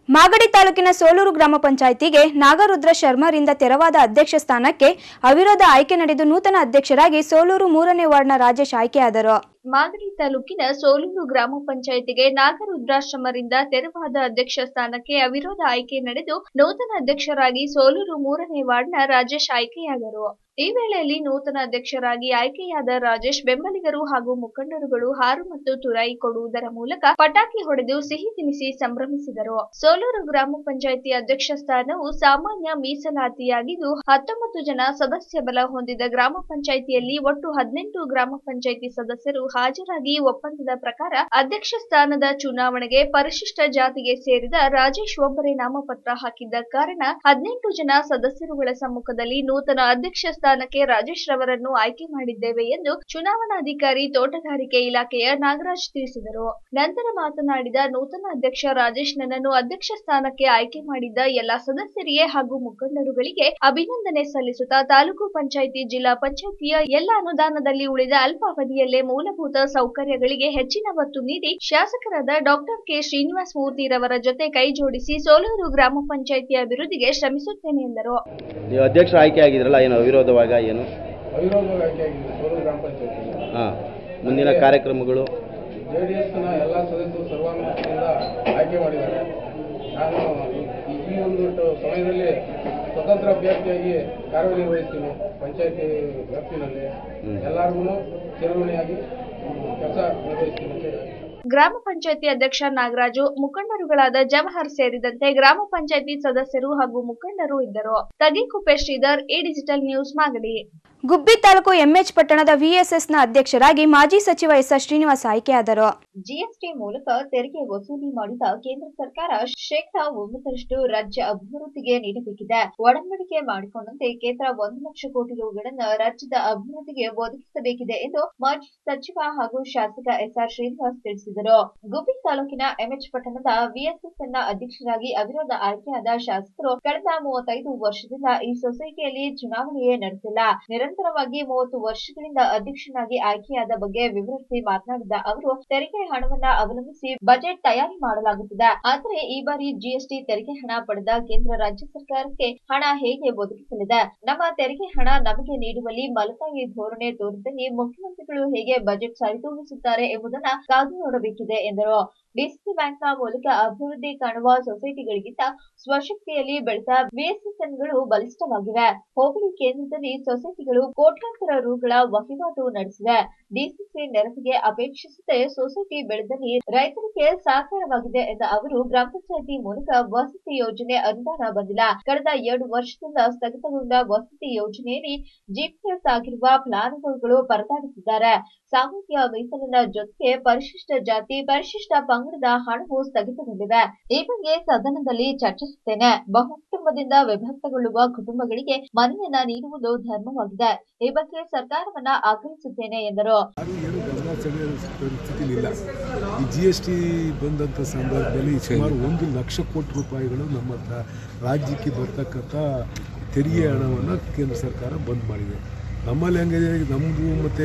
ಮಾಗಡಿ ತಾಲೂಕಿನ ಸೋಲೂರು ಗ್ರಾಮ ಪಂಚಾಯಿತಿಗೆ ನಾಗರುದ್ರ ಶರ್ಮರಿಂದ ತೆರವಾದ ಅಧ್ಯಕ್ಷ ಸ್ಥಾನಕ್ಕೆ ಅವಿರೋಧ ಆಯ್ಕೆ ನಡೆದು ನೂತನ ಅಧ್ಯಕ್ಷರಾಗಿ ಸೋಲೂರು ಮೂರನೇ ವಾರ್ಡ್ನ ರಾಜೇಶ್ ಆಯ್ಕೆಯಾದರು ಮಾಗಡಿ ತಾಲೂಕಿನ ಸೋಲೂರು ಗ್ರಾಮ ಪಂಚಾಯಿತಿಗೆ ನಾಗರುದ್ರಾಶ್ರಮರಿಂದ ತೆರವಾದ ಅಧ್ಯಕ್ಷ ಸ್ಥಾನಕ್ಕೆ ಅವಿರೋಧ ಆಯ್ಕೆ ನಡೆದು ನೂತನ ಅಧ್ಯಕ್ಷರಾಗಿ ಸೋಲೂರು ಮೂರನೇ ವಾರ್ಡ್ನ ರಾಜೇಶ್ ಆಯ್ಕೆಯಾದರು ಈ ವೇಳೆಯಲ್ಲಿ ನೂತನ ಅಧ್ಯಕ್ಷರಾಗಿ ಆಯ್ಕೆಯಾದ ರಾಜೇಶ್ ಬೆಂಬಲಿಗರು ಹಾಗೂ ಮುಖಂಡರುಗಳು ಹಾರು ಮತ್ತು ತುರಾಯಿ ಕೊಡುವುದರ ಮೂಲಕ ಪಟಾಕಿ ಹೊಡೆದು ಸಿಹಿ ತಿನಿಸಿ ಸಂಭ್ರಮಿಸಿದರು ಸೋಲೂರು ಗ್ರಾಮ ಪಂಚಾಯಿತಿ ಅಧ್ಯಕ್ಷ ಸ್ಥಾನವು ಸಾಮಾನ್ಯ ಮೀಸಲಾತಿಯಾಗಿದ್ದು ಹತ್ತೊಂಬತ್ತು ಜನ ಸದಸ್ಯ ಬಲ ಹೊಂದಿದ ಗ್ರಾಮ ಪಂಚಾಯಿತಿಯಲ್ಲಿ ಒಟ್ಟು ಹದಿನೆಂಟು ಗ್ರಾಮ ಪಂಚಾಯಿತಿ ಸದಸ್ಯರು ಹಾಜರಾಗಿ ಒಪ್ಪಂದದ ಪ್ರಕಾರ ಅಧ್ಯಕ್ಷ ಸ್ಥಾನದ ಚುನಾವಣೆಗೆ ಪರಿಶಿಷ್ಟ ಜಾತಿಗೆ ಸೇರಿದ ರಾಜೇಶ್ ಒಬ್ಬರೇ ನಾಮಪತ್ರ ಹಾಕಿದ್ದ ಕಾರಣ ಹದಿನೆಂಟು ಜನ ಸದಸ್ಯರುಗಳ ಸಮ್ಮುಖದಲ್ಲಿ ನೂತನ ಅಧ್ಯಕ್ಷ ಸ್ಥಾನಕ್ಕೆ ರಾಜೇಶ್ ರವರನ್ನು ಆಯ್ಕೆ ಮಾಡಿದ್ದೇವೆ ಎಂದು ಚುನಾವಣಾಧಿಕಾರಿ ತೋಟಗಾರಿಕೆ ಇಲಾಖೆಯ ನಾಗರಾಜ್ ತಿಳಿಸಿದರು ನಂತರ ಮಾತನಾಡಿದ ನೂತನ ಅಧ್ಯಕ್ಷ ರಾಜೇಶ್ ನನ್ನನ್ನು ಅಧ್ಯಕ್ಷ ಸ್ಥಾನಕ್ಕೆ ಆಯ್ಕೆ ಮಾಡಿದ್ದ ಎಲ್ಲಾ ಸದಸ್ಯರಿಗೆ ಹಾಗೂ ಮುಖಂಡರುಗಳಿಗೆ ಅಭಿನಂದನೆ ಸಲ್ಲಿಸುತ್ತಾ ತಾಲೂಕು ಪಂಚಾಯಿತಿ ಜಿಲ್ಲಾ ಪಂಚಾಯಿತಿಯ ಎಲ್ಲ ಅನುದಾನದಲ್ಲಿ ಉಳಿದ ಅಲ್ಪಾವಧಿಯಲ್ಲೇ ಮೂಲಭೂತ ಸೌಕರ್ಯಗಳಿಗೆ ಹೆಚ್ಚಿನ ಒತ್ತು ನೀಡಿ ಶಾಸಕರಾದ ಡಾಕ್ಟರ್ ಕೆ ಶ್ರೀನಿವಾಸ ಮೂರ್ತಿರವರ ಜೊತೆ ಕೈ ಜೋಡಿಸಿ ಸೋಲೂರು ಗ್ರಾಮ ಪಂಚಾಯಿತಿ ಅಭಿವೃದ್ಧಿಗೆ ಶ್ರಮಿಸುತ್ತೇನೆ ಎಂದರು ನೀವು ಅಧ್ಯಕ್ಷ ಆಯ್ಕೆ ಆಗಿದ್ರಲ್ಲ ಏನು ಅವಿರೋಧವಾಗ ಏನು ಅವಿರೋಧವಾಗಿ ಆಯ್ಕೆಯಾಗಿದೆ ಸೋಲೂರು ಗ್ರಾಮ ಪಂಚಾಯತಿ ಹಾಂ ಮುಂದಿನ ಕಾರ್ಯಕ್ರಮಗಳು ಜೆ ಡಿ ಎಸ್ನ ಎಲ್ಲ ಸದಸ್ಯರು ಸರ್ವಾನುಮತದಿಂದ ಆಯ್ಕೆ ಮಾಡಿದ್ದಾರೆ ನಾನು ಈ ಈ ಒಂದು ಟ- ಸಮಯದಲ್ಲಿ ಸ್ವತಂತ್ರ ಅಭ್ಯರ್ಥಿಯಾಗಿ ಕಾರ್ಯನಿರ್ವಹಿಸ್ತೀನಿ ಪಂಚಾಯತಿ ವ್ಯಾಪ್ತಿನಲ್ಲಿ ಎಲ್ಲರಿಗೂ ಚಿರಋಣಿಯಾಗಿ ಕೆಲಸ ನಿರ್ವಹಿಸ್ತೀನಿ ಅಂತ ಹೇಳಿ ಗ್ರಾಮ ಪಂಚಾಯತಿ ಅಧ್ಯಕ್ಷ ನಾಗರಾಜು ಮುಖಂಡರುಗಳಾದ ಜವಹರ್ ಸೇರಿದಂತೆ ಗ್ರಾಮ ಪಂಚಾಯತಿ ಸದಸ್ಯರು ಹಾಗೂ ಮುಖಂಡರು ಇದ್ದರು Tagikuppe Sridhar a digital news Magadi Gubbi taluk MH ಪಟ್ಟಣದ ವಿಎಸ್ಎಸ್ನ ಅಧ್ಯಕ್ಷರಾಗಿ ಮಾಜಿ ಸಚಿವ ಎಸ್ ಆರ್ ಶ್ರೀನಿವಾಸ್ ಆಯ್ಕೆಯಾದರು ಜಿಎಸ್ಟಿ ಮೂಲಕ ತೆರಿಗೆ ವಸೂಲಿ ಮಾಡಿದ ಕೇಂದ್ರ ಸರ್ಕಾರ ಶೇಕಡಾ ಒಂಬತ್ತರಷ್ಟು ರಾಜ್ಯ ಅಭಿವೃದ್ಧಿಗೆ ನೀಡಬೇಕಿದೆ ಒಡಂಬಡಿಕೆ ಮಾಡಿಕೊಂಡಂತೆ ಕೇಂದ್ರ ಒಂದು ಲಕ್ಷ ಕೋಟಿ ರುಗಳನ್ನು ರಾಜ್ಯದ ಅಭಿವೃದ್ಧಿಗೆ ಒದಗಿಸಬೇಕಿದೆ ಎಂದು ಮಾಜಿ ಸಚಿವ ಹಾಗೂ ಶಾಸಕ ಎಸ್ಆರ್ ಶ್ರೀನಿವಾಸ್ ತಿಳಿಸಿದರು ಗುಬ್ಬಿ ತಾಲೂಕಿನ ಎಂಎಚ್ ಪಟ್ಟಣದ ವಿಎಸ್ಎಸ್ಎನ್ನ ಅಧ್ಯಕ್ಷರಾಗಿ ಅವಿರೋಧ ಆಯ್ಕೆಯಾದ ಶಾಸಕರು ಕಳೆದ ಮೂವತ್ತೈದು ವರ್ಷದಿಂದ ಈ ಸೊಸೈಟಿಯಲ್ಲಿ ಚುನಾವಣೆಯೇ ನಡೆಸಿಲ್ಲ ನಿರಂತರವಾಗಿ ಮೂವತ್ತು ವರ್ಷಗಳಿಂದ ಅಧ್ಯಕ್ಷನಾಗಿ ಆಯ್ಕೆಯಾದ ಬಗ್ಗೆ ವಿವರಿಸಿ ಮಾತನಾಡಿದ ಅವರು ತೆರಿಗೆ ಹಣವನ್ನ ಅವಲಂಬಿಸಿ ಬಜೆಟ್ ತಯಾರಿ ಮಾಡಲಾಗುತ್ತಿದೆ ಆದರೆ ಈ ಬಾರಿ ಜಿಎಸ್ಟಿ ತೆರಿಗೆ ಹಣ ಪಡೆದ ಕೇಂದ್ರ ರಾಜ್ಯ ಸರ್ಕಾರಕ್ಕೆ ಹಣ ಹೇಗೆ ಒದಗಿಸಲಿದೆ ನಮ್ಮ ತೆರಿಗೆ ಹಣ ನಮಗೆ ನೀಡುವಲ್ಲಿ ಮಲತಾಯಿ ಧೋರಣೆ ತೋರಿದಲ್ಲಿ ಮುಖ್ಯಮಂತ್ರಿಗಳು ಹೇಗೆ ಬಜೆಟ್ ಸರಿದೂಗಿಸುತ್ತಾರೆ ಎಂಬುದನ್ನ ಕಾದು ನೋಡಬೇಕಿದೆ ಎಂದರು ಡಿಸಿಸಿ ಬ್ಯಾಂಕ್ನ ಮೂಲಕ ಅಭಿವೃದ್ಧಿ ಕಾಣುವ ಸೊಸೈಟಿಗಳಿಗಿಂತ ಸ್ವಶಕ್ತಿಯಲ್ಲಿ ಬೆಳೆದ ಬಿಎಸ್ಎಸ್ಎನ್ಗಳು ಬಲಿಷ್ಠವಾಗಿವೆ ಹೋಬಳಿ ಕೇಂದ್ರದಲ್ಲಿ ಸೊಸೈಟಿಗಳು ಕೋಟ್ಯಾಂತರ ರುಗಳ ವಹಿವಾಟು ನಡೆಸಿವೆ ಡಿಸಿಸಿ ನೆರವಿಗೆ ಅಪೇಕ್ಷಿಸದೆ ಸೊಸೈಟಿ ಬೆಳೆದಲ್ಲಿ ರೈತರಿಗೆ ಸಹಕಾರವಾಗಿದೆ ಎಂದ ಅವರು ಗ್ರಾಮ ಪಂಚಾಯತಿ ಮೂಲಕ ವಸತಿ ಯೋಜನೆ ಅನುದಾನ ಬಂದಿಲ್ಲ ಕಳೆದ ಎರಡು ವರ್ಷದಿಂದ ಸ್ಥಗಿತಗೊಂಡ ವಸತಿ ಯೋಜನೆಯಲ್ಲಿ ಜಿಪಿಎಸ್ ಆಗಿರುವ ಫಲಾನುಭವಿಗಳು ಪರದಾಡುತ್ತಿದ್ದಾರೆ ಸಾಮಾನ್ಯ ಮೀಸಲಿನ ಜೊತೆಗೆ ಪರಿಶಿಷ್ಟ ಜಾತಿ ಪರಿಶಿಷ್ಟ ಪಂಗಡದ ಹಣವು ಸ್ಥಗಿತಗೊಂಡಿವೆ ಈ ಬಗ್ಗೆ ಸದನದಲ್ಲಿ ಚರ್ಚಿಸುತ್ತೇನೆ ಬಹುಕುಟುಂಬದಿಂದ ವಿಭಕ್ತಗೊಳ್ಳುವ ಕುಟುಂಬಗಳಿಗೆ ಮನೆಯನ್ನ ನೀಡುವುದು ಧರ್ಮವಾಗಿದೆ ಈ ಬಗ್ಗೆ ಸರ್ಕಾರವನ್ನ ಆಗ್ರಹಿಸುತ್ತೇನೆ ಎಂದರು ಯಾರು ಏನು ಗಮನ ಸೆಳೆಯೋ ಪರಿಸ್ಥಿತಿಲಿ ಇಲ್ಲ ಈ ಜಿ ಎಸ್ ಟಿ ಬಂದಂಥ ಸಂದರ್ಭದಲ್ಲಿ ಸುಮಾರು ಒಂದು ಲಕ್ಷ ಕೋಟಿ ರೂಪಾಯಿಗಳು ನಮ್ಮ ತ- ರಾಜ್ಯಕ್ಕೆ ಬರ್ತಕ್ಕಂಥ ತೆರಿಗೆ ಹಣವನ್ನು ಕೇಂದ್ರ ಸರ್ಕಾರ ಬಂದ್ ಮಾಡಿದೆ ನಮ್ಮಲ್ಲಿ ಹೆಂಗಿದೆ ನಮ್ಮದು ಮತ್ತು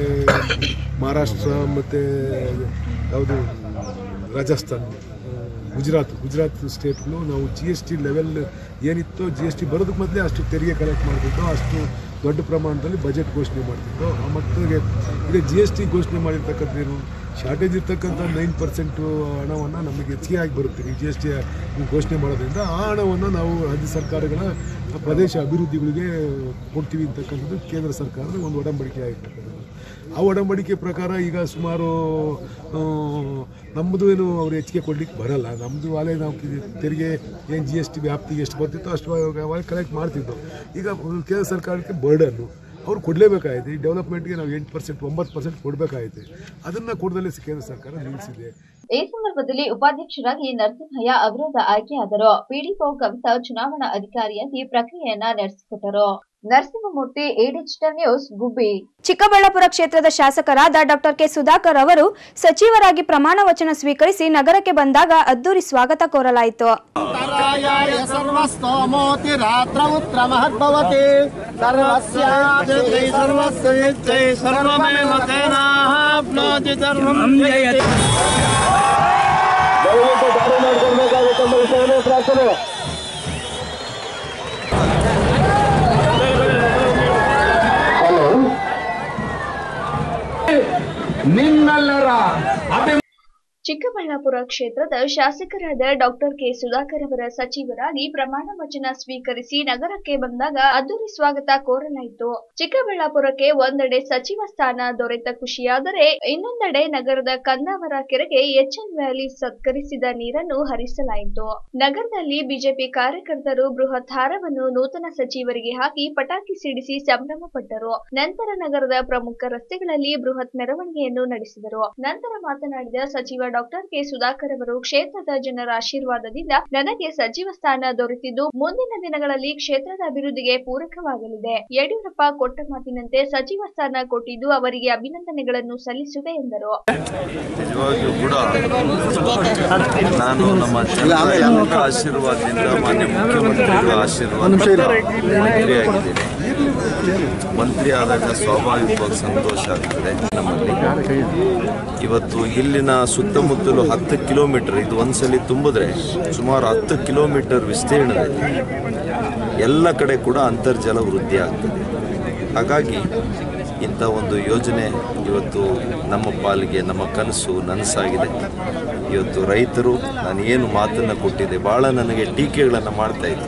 ಮಹಾರಾಷ್ಟ್ರ ಮತ್ತು ಯಾವುದು ರಾಜಸ್ಥಾನ್ ಗುಜರಾತ್ ಗುಜರಾತ್ ಸ್ಟೇಟ್ಗಳು ನಾವು ಜಿ ಎಸ್ ಟಿ ಲೆವೆಲ್ ಏನಿತ್ತೋ ಜಿ ಎಸ್ ಟಿ ಬರೋದಕ್ಕೆ ಮೊದಲೇ ಅಷ್ಟು ತೆರಿಗೆ ಕಲೆಕ್ಟ್ ಮಾಡ್ತಿದ್ದೋ ಅಷ್ಟು ದೊಡ್ಡ ಪ್ರಮಾಣದಲ್ಲಿ ಬಜೆಟ್ ಘೋಷಣೆ ಮಾಡ್ತಿದ್ದೋ ಆ ಮಟ್ಟಿಗೆ ಈಗ ಜಿ ಎಸ್ ಟಿ ಘೋಷಣೆ ಮಾಡಿರ್ತಕ್ಕಂಥದ್ದೇನು ಶಾರ್ಟೇಜ್ ಇರ್ತಕ್ಕಂಥ ನೈನ್ ಪರ್ಸೆಂಟು ಹಣವನ್ನು ನಮಗೆ ಹೆಚ್ಚಿಗೆ ಆಗಿ ಬರುತ್ತೆ ಈ ಜಿ ಎಸ್ ಟಿ ಘೋಷಣೆ ಮಾಡೋದ್ರಿಂದ ಆ ಹಣವನ್ನು ನಾವು ರಾಜ್ಯ ಸರ್ಕಾರಗಳ ಪ್ರದೇಶ ಅಭಿವೃದ್ಧಿಗಳಿಗೆ ಕೊಡ್ತೀವಿ ಅಂತಕ್ಕಂಥದ್ದು ಕೇಂದ್ರ ಸರ್ಕಾರದ ಒಂದು ಒಡಂಬಡಿಕೆ ಆಗಿರ್ತಕ್ಕಂಥದ್ದು ಆ ಒಡಂಬಡಿಕೆ ಪ್ರಕಾರ ಈಗ ಸುಮಾರು ಆ, ನಮ್ಮದು ಏನು ಅವ್ರು ಹೆಚ್ಚಿಗೆ ಕೊಡ್ಲಿಕ್ಕೆ ಬರಲ್ಲ ನಮ್ಮದು ವಾಲೆ ನಾವು ಕಿ- ತೆರಿಗೆ ಏನು ಜಿ ಎಸ್ ಟಿ ವ್ಯಾಪ್ತಿಗೆ ಎಷ್ಟು ಬರ್ತಿತ್ತೋ ಅಷ್ಟು ವಾಲೆ ಕಲೆಕ್ಟ್ ಮಾಡ್ತಿದ್ದೋ ಈಗ ಕೇಂದ್ರ ಸರ್ಕಾರಕ್ಕೆ ಬರ್ಡನ್ನು ಅವ್ರು ಕೊಡಲೇಬೇಕಾಗಿದೆ ಈ ಡೆವಲಪ್ಮೆಂಟ್ಗೆ ನಾವು ಎಂಟು ಪರ್ಸೆಂಟ್ ಒಂಬತ್ತು ಪರ್ಸೆಂಟ್ ಕೊಡಬೇಕಾಗಿದೆ ಅದನ್ನು ಕೊಡದಲ್ಲೇ ಕೇಂದ್ರ ಸರ್ಕಾರ ನಿಲ್ಲಿಸಿದೆ ಈ ಸಂದರ್ಭದಲ್ಲಿ ಉಪಾಧ್ಯಕ್ಷರಾಗಿ ನರಸಿಂಹಯ್ಯ ಅವಿರೋಧ ಆಯ್ಕೆಯಾದರು ಪಿಡಿಒ ಕವಿತಾ ಚುನಾವಣಾ ಅಧಿಕಾರಿಯಾಗಿ ಪ್ರಕ್ರಿಯೆಯನ್ನ ನಡೆಸಿಕೊಟ್ಟರು Narasimhamurthy a digital news Gubbi Chikkaballapur ಕ್ಷೇತ್ರದ ಶಾಸಕರಾದ ಡಾಕ್ಟರ್ ಕೆ ಸುಧಾಕರ್ ಅವರು ಸಚಿವರಾಗಿ ಪ್ರಮಾಣ ವಚನ ಸ್ವೀಕರಿಸಿ ನಗರಕ್ಕೆ ಬಂದಾಗ ಅದ್ದೂರಿ ಸ್ವಾಗತ ಕೋರಲಾಯಿತು सर्वस्तोमोतिरात्र उत्तमहद्भवति सर्वस्यादित्यै सर्वस्य नित्यै सर्वमेव तेनाप्नोति सर्वं जयति ದಯವಿಟ್ಟು ದಾರಿ ಮಾಡ್ಕೊಡ್ಬೇಕಾಗುತ್ತೆ ಬೆಂಬಲಿಸುವುದು ಪ್ರಾರ್ಥನೆ ಹಲೋ ನಿಮ್ಮೆಲ್ಲರ ಅಭಿ ಚಿಕ್ಕಬಳ್ಳಾಪುರ ಕ್ಷೇತ್ರದ ಶಾಸಕರಾದ ಡಾಕ್ಟರ್ ಕೆ ಸುಧಾಕರ್ ಅವರ ಸಚಿವರಾಗಿ ಪ್ರಮಾಣ ವಚನ ಸ್ವೀಕರಿಸಿ ನಗರಕ್ಕೆ ಬಂದಾಗ ಅದ್ದೂರಿ ಸ್ವಾಗತ ಕೋರಲಾಯಿತು ಚಿಕ್ಕಬಳ್ಳಾಪುರಕ್ಕೆ ಒಂದೆಡೆ ಸಚಿವ ಸ್ಥಾನ ದೊರೆತ ಖುಷಿಯಾದರೆ ಇನ್ನೊಂದೆಡೆ ನಗರದ ಕಂದಾವರ ಕೆರೆಗೆ ಎಚ್ಎನ್ ವ್ಯಾಲಿ ಸತ್ಕರಿಸಿದ ನೀರನ್ನು ಹರಿಸಲಾಯಿತು ನಗರದಲ್ಲಿ ಬಿಜೆಪಿ ಕಾರ್ಯಕರ್ತರು ಬೃಹತ್ ಹಾರವನ್ನು ನೂತನ ಸಚಿವರಿಗೆ ಹಾಕಿ ಪಟಾಕಿ ಸಿಡಿಸಿ ಸಂಭ್ರಮ ಪಟ್ಟರು ನಂತರ ನಗರದ ಪ್ರಮುಖ ರಸ್ತೆಗಳಲ್ಲಿ ಬೃಹತ್ ಮೆರವಣಿಗೆಯನ್ನು ನಡೆಸಿದರು ನಂತರ ಮಾತನಾಡಿದ ಸಚಿವ ಡಾಕ್ಟರ್ ಕೆ ಸುಧಾಕರ್ ಅವರು ಕ್ಷೇತ್ರದ ಜನರ ಆಶೀರ್ವಾದದಿಂದ ನನಗೆ ಸಚಿವ ಸ್ಥಾನ ದೊರೆತಿದ್ದು ಮುಂದಿನ ದಿನಗಳಲ್ಲಿ ಕ್ಷೇತ್ರದ ಅಭಿವೃದ್ಧಿಗೆ ಪೂರಕವಾಗಲಿದೆ ಯಡಿಯೂರಪ್ಪ ಕೊಟ್ಟ ಮಾತಿನಂತೆ ಸಚಿವ ಸ್ಥಾನ ಕೊಟ್ಟಿದ್ದು ಅವರಿಗೆ ಅಭಿನಂದನೆಗಳನ್ನು ಸಲ್ಲಿಸುವೆ ಎಂದರು ನಿಜವಾಗಿಯೂ ಕೂಡ ನಾನು ನಮ್ಮ ಜನರ ಆಶೀರ್ವಾದದಿಂದ ಮಾನ್ಯ ಮುಖ್ಯಮಂತ್ರಿಗಳ ಆಶೀರ್ವಾದದಿಂದ ಮಂತ್ರಿಯಾಗಿದ್ದೇನೆ ಮಂತ್ರಿ ಆದಾಗ ಸ್ವಾಭಾವಿಕವಾಗಿ ಸಂತೋಷ ಆಗ್ತದೆ ನಮ್ಮಲ್ಲಿ ಇವತ್ತು ಇಲ್ಲಿನ ಸುತ್ತಮುತ್ತಲು ಹತ್ತು ಕಿಲೋಮೀಟರ್ ಇದು ಒಂದ್ಸಲಿ ತುಂಬಿದ್ರೆ ಸುಮಾರು ಹತ್ತು ಕಿಲೋಮೀಟರ್ ವಿಸ್ತೀರ್ಣದಲ್ಲಿ ಎಲ್ಲ ಕಡೆ ಕೂಡ ಅಂತರ್ಜಲ ವೃದ್ಧಿ ಆಗ್ತದೆ ಹಾಗಾಗಿ ಇಂಥ ಒಂದು ಯೋಜನೆ ಇವತ್ತು ನಮ್ಮ ಪಾಲಿಗೆ ನಮ್ಮ ಕನಸು ನನಸಾಗಿದೆ ಇವತ್ತು ರೈತರು ನಾನು ಏನು ಮಾತನ್ನು ಕೊಟ್ಟಿದ್ದೆ ಭಾಳ ನನಗೆ ಟೀಕೆಗಳನ್ನು ಮಾಡ್ತಾ ಇದ್ದೆ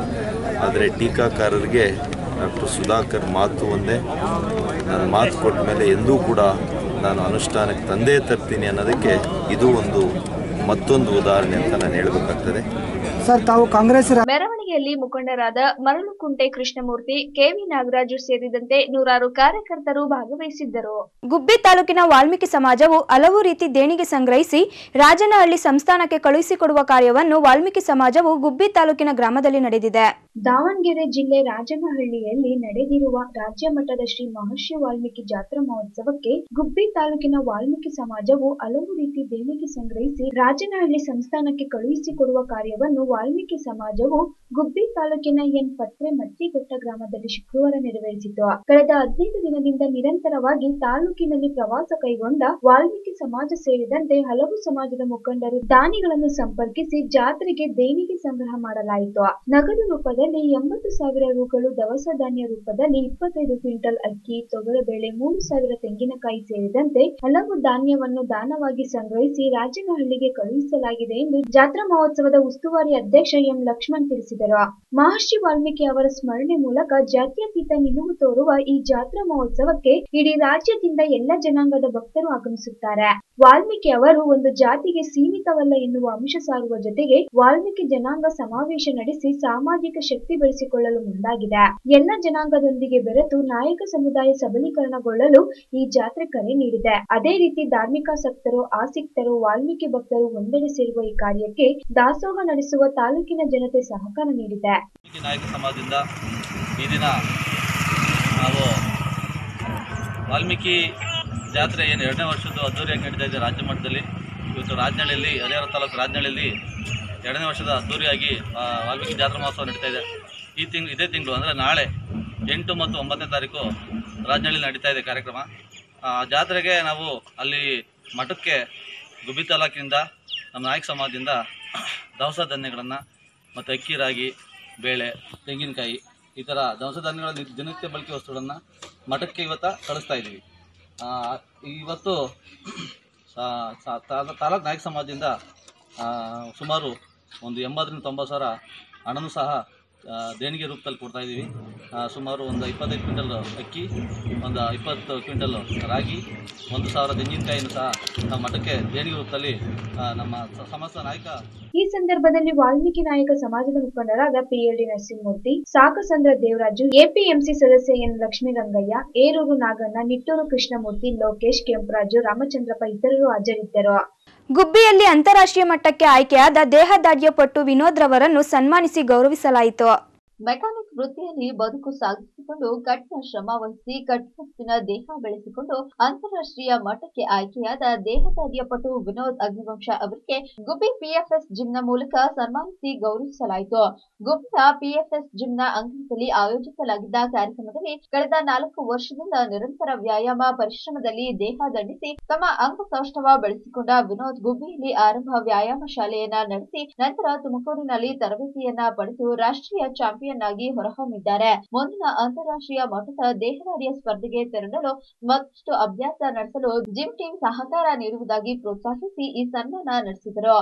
ಆದರೆ ಟೀಕಾಕಾರರಿಗೆ ಡಾಕ್ಟರ್ ಸುಧಾಕರ್ ಮಾತು ಒಂದೇ ನಾನು ಮಾತು ಕೊಟ್ಟ ಮೇಲೆ ಎಂದೂ ಕೂಡ ನಾನು ಅನುಷ್ಠಾನಕ್ಕೆ ತಂದೇ ತರ್ತೀನಿ ಅನ್ನೋದಕ್ಕೆ ಇದು ಒಂದು ಮತ್ತೊಂದು ಉದಾಹರಣೆ ಅಂತ ನಾನು ಹೇಳಬೇಕಾಗ್ತದೆ ಸರ್ ತಾವು ಕಾಂಗ್ರೆಸ್ ಮೆರವಣಿಗೆಯಲ್ಲಿ ಮುಖಂಡರಾದ ಮರಳುಕುಂಟೆ ಕೃಷ್ಣಮೂರ್ತಿ ಕೆವಿ ನಾಗರಾಜು ಸೇರಿದಂತೆ ನೂರಾರು ಕಾರ್ಯಕರ್ತರು ಭಾಗವಹಿಸಿದ್ದರು ಗುಬ್ಬಿ ತಾಲೂಕಿನ ವಾಲ್ಮೀಕಿ ಸಮಾಜವು ಹಲವು ರೀತಿ ದೇಣಿಗೆ ಸಂಗ್ರಹಿಸಿ ರಾಜನಹಳ್ಳಿ ಸಂಸ್ಥಾನಕ್ಕೆ ಕಳುಹಿಸಿಕೊಡುವ ಕಾರ್ಯವನ್ನು ವಾಲ್ಮೀಕಿ ಸಮಾಜವು ಗುಬ್ಬಿ ತಾಲೂಕಿನ ಗ್ರಾಮದಲ್ಲಿ ನಡೆದಿದೆ ದಾವಣಗೆರೆ ಜಿಲ್ಲೆ ರಾಜನಹಳ್ಳಿಯಲ್ಲಿ ನಡೆದಿರುವ ರಾಜ್ಯ ಮಟ್ಟದ ಶ್ರೀ ಮಹರ್ಷಿ ವಾಲ್ಮೀಕಿ ಜಾತ್ರಾ ಮಹೋತ್ಸವಕ್ಕೆ ಗುಬ್ಬಿ ತಾಲೂಕಿನ ವಾಲ್ಮೀಕಿ ಸಮಾಜವು ಹಲವು ರೀತಿ ದೇಣಿಗೆ ಸಂಗ್ರಹಿಸಿ ರಾಜನಹಳ್ಳಿ ಸಂಸ್ಥಾನಕ್ಕೆ ಕಳುಹಿಸಿಕೊಡುವ ಕಾರ್ಯವನ್ನು ವಾಲ್ಮೀಕಿ ಸಮಾಜವು ಗುಬ್ಬಿ ತಾಲೂಕಿನ ಎನ್ ಪತ್ರೆ ಮತ್ತಿಘಟ್ಟ ಗ್ರಾಮದಲ್ಲಿ ಶುಕ್ರವಾರ ನೆರವೇರಿಸಿತು ಕಳೆದ ಹದಿನೈದು ದಿನದಿಂದ ನಿರಂತರವಾಗಿ ತಾಲೂಕಿನಲ್ಲಿ ಪ್ರವಾಸ ಕೈಗೊಂಡ ವಾಲ್ಮೀಕಿ ಸಮಾಜ ಸೇರಿದಂತೆ ಹಲವು ಸಮಾಜದ ಮುಖಂಡರು ದಾನಿಗಳನ್ನು ಸಂಪರ್ಕಿಸಿ ಜಾತ್ರೆಗೆ ದೇಣಿಗೆ ಸಂಗ್ರಹ ಮಾಡಲಾಯಿತು ನಗದು ರೂಪದಲ್ಲಿ ಎಂಬತ್ತು ಸಾವಿರ ರುಗಳು ದವಸ ಧಾನ್ಯ ರೂಪದಲ್ಲಿ ಇಪ್ಪತ್ತೈದು ಕ್ವಿಂಟಲ್ ಅಕ್ಕಿ ತೊಗರಿಬೇಳೆ ಮೂರು ಸಾವಿರ ತೆಂಗಿನಕಾಯಿ ಸೇರಿದಂತೆ ಹಲವು ಧಾನ್ಯವನ್ನು ದಾನವಾಗಿ ಸಂಗ್ರಹಿಸಿ ರಾಜನಹಳ್ಳಿಗೆ ಕಳುಹಿಸಲಾಗಿದೆ ಎಂದು ಜಾತ್ರಾ ಮಹೋತ್ಸವದ ಉಸ್ತುವಾರಿ ಅಧ್ಯಕ್ಷ ಎಂ ಲಕ್ಷ್ಮಣ್ ತಿಳಿಸಿದರು ಮಹರ್ಷಿ ವಾಲ್ಮೀಕಿ ಅವರ ಸ್ಮರಣೆ ಮೂಲಕ ಜಾತ್ಯತೀತ ನಿಲುವು ತೋರುವ ಈ ಜಾತ್ರಾ ಮಹೋತ್ಸವಕ್ಕೆ ಇಡೀ ರಾಜ್ಯದಿಂದ ಎಲ್ಲ ಜನಾಂಗದ ಭಕ್ತರು ಆಗಮಿಸುತ್ತಾರೆ ವಾಲ್ಮೀಕಿ ಅವರು ಒಂದು ಜಾತಿಗೆ ಸೀಮಿತವಲ್ಲ ಎನ್ನುವ ಅಂಶ ಸಾರುವ ಜೊತೆಗೆ ವಾಲ್ಮೀಕಿ ಜನಾಂಗ ಸಮಾವೇಶ ನಡೆಸಿ ಸಾಮಾಜಿಕ ಶಕ್ತಿ ಬೆಳೆಸಿಕೊಳ್ಳಲು ಮುಂದಾಗಿದೆ ಎಲ್ಲ ಜನಾಂಗದೊಂದಿಗೆ ಬೆರೆತು ನಾಯಕ ಸಮುದಾಯ ಸಬಲೀಕರಣಗೊಳ್ಳಲು ಈ ಜಾತ್ರೆ ಕರೆ ನೀಡಿದೆ ಅದೇ ರೀತಿ ಧಾರ್ಮಿಕಾಸಕ್ತರು ಆಸಕ್ತರು ವಾಲ್ಮೀಕಿ ಭಕ್ತರು ಒಂದೆಡೆ ಸೇರುವ ಈ ಕಾರ್ಯಕ್ಕೆ ದಾಸೋಹ ನಡೆಸುವ ತಾಲೂಕಿನ ಜನತೆ ಸಹಕಾರ ನೀಡಿದೆ ವಾಲ್ಮೀಕಿ ನಾಯಕ ಸಮಾಜದಿಂದ ಈ ದಿನ ನಾವು ವಾಲ್ಮೀಕಿ ಜಾತ್ರೆ ಏನು ಎರಡನೇ ವರ್ಷದ್ದು ಅದ್ದೂರಿಯಾಗಿ ನಡೀತಾ ಇದೆ ರಾಜ್ಯ ಮಟ್ಟದಲ್ಲಿ ಇವತ್ತು ರಾಜನಹಳ್ಳಿಯಲ್ಲಿ ಹರಿಹರ ತಾಲೂಕು ರಾಜನಹಳ್ಳಿಯಲ್ಲಿ ಎರಡನೇ ವರ್ಷದ ಅದ್ದೂರಿಯಾಗಿ ಆ, ವಾಲ್ಮೀಕಿ ಜಾತ್ರಾ ಮಹೋತ್ಸವ ನಡೀತಾ ಇದೆ ಈ ತಿಂಗಳು ಇದೇ ತಿಂಗಳು ಅಂದರೆ ನಾಳೆ ಎಂಟು ಮತ್ತು ಒಂಬತ್ತನೇ ತಾರೀಕು ರಾಜನಹಳ್ಳಿ ನಡೀತಾ ಇದೆ ಕಾರ್ಯಕ್ರಮ ಆ ಜಾತ್ರೆಗೆ ನಾವು ಅಲ್ಲಿ ಮಠಕ್ಕೆ ಗುಬ್ಬಿ ತಾಲೂಕಿನಿಂದ ನಮ್ಮ ನಾಯಕ ಸಮಾಜದಿಂದ ದವಸ ಧಾನ್ಯಗಳನ್ನು ಮತ್ತು ಅಕ್ಕಿ ರಾಗಿ ಬೇಳೆ ತೆಂಗಿನಕಾಯಿ ಈ ಥರ ದವಸ ಧಾನ್ಯಗಳ ನಿ- ದಿನನಿತ್ಯ ಬಳಕೆ ವಸ್ತುಗಳನ್ನು ಮಠಕ್ಕೆ ಇವತ್ತು ಕಳಿಸ್ತಾ ಇದ್ದೀವಿ ಆ, ಇವತ್ತು ಸಾ- ಸಾ- ತಾ- ತಾಲೂಕು ನಾಯಕ ಸಮಾಜದಿಂದ ಆ, ಸುಮಾರು ಒಂದು ಎಂಬತ್ತರಿಂದ ತೊಂಬತ್ತು ಸಾವಿರ ಹಣನೂ ಸಹ ಆ, ದೇಣಿಗೆ ರೂಪದಲ್ಲಿ ಕೊಡ್ತಾ ಇದ್ದೀವಿ ಆ, ಸುಮಾರು ಒಂದು ಇಪ್ಪತ್ತೈದು ಕ್ವಿಂಟಲ್ ಅಕ್ಕಿ ಒಂದು ಇಪ್ಪತ್ತು ಕ್ವಿಂಟಲ್ ರಾಗಿ ಒಂದು ಸಾವಿರ ತೆಂಗಿನಕಾಯಿನೂ ಸಹ ನಮ್ಮ ಮಠಕ್ಕೆ ದೇಣಿಗೆ ರೂಪದಲ್ಲಿ ಆ, ನಮ್ಮ ಸ- ಸಮಸ್ತ ನಾಯಕ ಈ ಸಂದರ್ಭದಲ್ಲಿ ವಾಲ್ಮೀಕಿ ನಾಯಕ ಸಮಾಜದ ಮುಖಂಡರಾದ ಪಿಎಲ್ಡಿ ನರಸಿಂಹಮೂರ್ತಿ ಸಾಕಸಂದ್ರ ದೇವರಾಜು ಎಪಿಎಂಸಿ ಸದಸ್ಯ ಎನ್ ಲಕ್ಷ್ಮೀರಂಗಯ್ಯ ಏರೂರು ನಾಗಣ್ಣ ನಿಟ್ಟೂರು ಕೃಷ್ಣಮೂರ್ತಿ ಲೋಕೇಶ್ ಕೆಂಪರಾಜು ರಾಮಚಂದ್ರಪ್ಪ ಇತರರು ಹಾಜರಿದ್ದರು ಗುಬ್ಬಿಯಲ್ಲಿ ಅಂತಾರಾಷ್ಟ್ರೀಯ ಮಟ್ಟಕ್ಕೆ ಆಯ್ಕೆಯಾದ ದೇಹದಾಢ್ಯ ಪಟ್ಟು ವಿನೋದ್ ರವರನ್ನು ಸನ್ಮಾನಿಸಿ ಗೌರವಿಸಲಾಯಿತು ಮೆಕ್ಯಾನಿಕ್ ವೃತ್ತಿಯಲ್ಲಿ ಬದುಕು ಸಾಗಿಸಿಕೊಂಡು ಕಠಿಣ ಶ್ರಮ ವಹಿಸಿ ಕಟ್ಟುಮಸ್ತಿನ ದೇಹ ಬೆಳೆಸಿಕೊಂಡು ಅಂತಾರಾಷ್ಟ್ರೀಯ ಮಟ್ಟಕ್ಕೆ ಆಯ್ಕೆಯಾದ ದೇಹದಾರ್ಢ್ಯ ಪಟು ವಿನೋದ್ ಅಗ್ನಿವಂಶ ಅವರಿಗೆ ಗುಬ್ಬಿ ಪಿಎಫ್ಎಸ್ ಜಿಮ್ನ ಮೂಲಕ ಸನ್ಮಾನಿಸಿ ಗೌರವಿಸಲಾಯಿತು ಗುಬ್ಬಿಯ ಪಿಎಫ್ಎಸ್ ಜಿಮ್ನ ಅಂಗಣದಲ್ಲಿ ಆಯೋಜಿಸಲಾಗಿದ್ದ ಕಾರ್ಯಕ್ರಮದಲ್ಲಿ ಕಳೆದ ನಾಲ್ಕು ವರ್ಷದಿಂದ ನಿರಂತರ ವ್ಯಾಯಾಮ ಪರಿಶ್ರಮದಲ್ಲಿ ದೇಹ ದಂಡಿಸಿ ತಮ್ಮ ಅಂಗಸೌಷ್ಠವ ಬೆಳೆಸಿಕೊಂಡ ವಿನೋದ್ ಗುಬ್ಬಿಯಲ್ಲಿ ಆರಂಭ ವ್ಯಾಯಾಮ ಶಾಲೆಯನ್ನ ನಡೆಸಿ ನಂತರ ತುಮಕೂರಿನಲ್ಲಿ ತರಬೇತಿಯನ್ನ ಪಡೆದು ರಾಷ್ಟ್ರೀಯ ಚಾಂಪಿಯನ್ ಆಗಿ ಹೊರಹೊಮ್ಮಿದ್ದಾರೆ ಮುಂದಿನ ಅಂತಾರಾಷ್ಟ್ರೀಯ ಮಟ್ಟದ ದೇಹದಾಡಿಯ ಸ್ಪರ್ಧೆಗೆ ತೆರಳಲು ಮತ್ತಷ್ಟು ಅಭ್ಯಾಸ ನಡೆಸಲು ಜಿಮ್ ಟೀಮ್ ಸಹಕಾರ ನೀಡುವುದಾಗಿ ಪ್ರೋತ್ಸಾಹಿಸಿ ಈ ಸನ್ಮಾನ ನಡೆಸಿದರು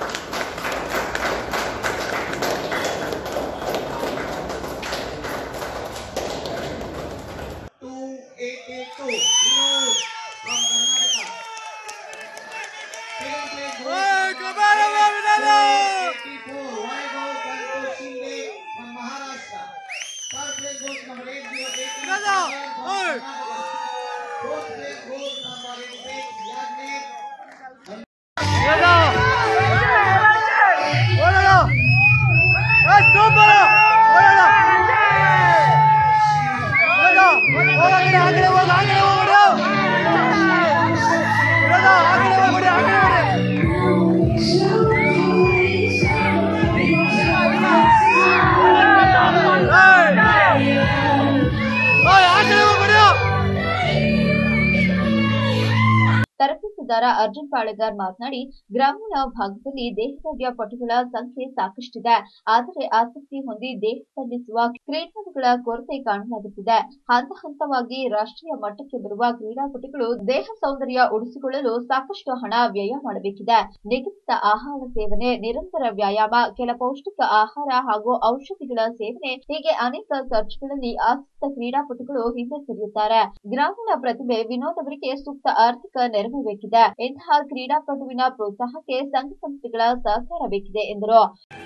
ತರಬೇತುದಾರ ಅರ್ಜುನ್ ಪಾಳೆಗಾರ್ ಮಾತನಾಡಿ ಗ್ರಾಮೀಣ ಭಾಗದಲ್ಲಿ ದೇಹದಾರ್ಢ್ಯ ಪಟುಗಳ ಸಂಖ್ಯೆ ಸಾಕಷ್ಟಿದೆ ಆದರೆ ಆಸಕ್ತಿ ಹೊಂದಿ ದೇಹ ದಂಡಿಸುವ ಕ್ರೀಡಾಳುಗಳ ಕೊರತೆ ಕಾಣಲಾಗುತ್ತಿದೆ ಹಂತ ಹಂತವಾಗಿ ರಾಷ್ಟ್ರೀಯ ಮಟ್ಟಕ್ಕೆ ಬರುವ ಕ್ರೀಡಾಪಟುಗಳು ದೇಹ ಸೌಂದರ್ಯ ಉಳಿಸಿಕೊಳ್ಳಲು ಸಾಕಷ್ಟು ಹಣ ವ್ಯಯ ಮಾಡಬೇಕಿದೆ ನಿಗದಿತ ಆಹಾರ ಸೇವನೆ ನಿರಂತರ ವ್ಯಾಯಾಮ ಕೆಲ ಪೌಷ್ಟಿಕ ಆಹಾರ ಹಾಗೂ ಔಷಧಿಗಳ ಸೇವನೆ ಹೀಗೆ ಅನೇಕ ಖರ್ಚುಗಳಲ್ಲಿ ಆಸಕ್ತ ಕ್ರೀಡಾಪಟುಗಳು ಹಿಂದೆ ಸರಿಯುತ್ತಾರೆ ಗ್ರಾಮೀಣ ಪ್ರತಿಭೆ ವಿನೋದ್ ಅವರಿಗೆ ಸೂಕ್ತ ಆರ್ಥಿಕ ನೆರವು ಬೇಕಿದೆ ಇಂತಹ ಕ್ರೀಡಾಪಟುವಿನ ಪ್ರೋತ್ಸಾಹಕ್ಕೆ ಸಂಘ ಸಂಸ್ಥೆಗಳ ಸಹಕಾರ ಬೇಕಿದೆ ಎಂದರು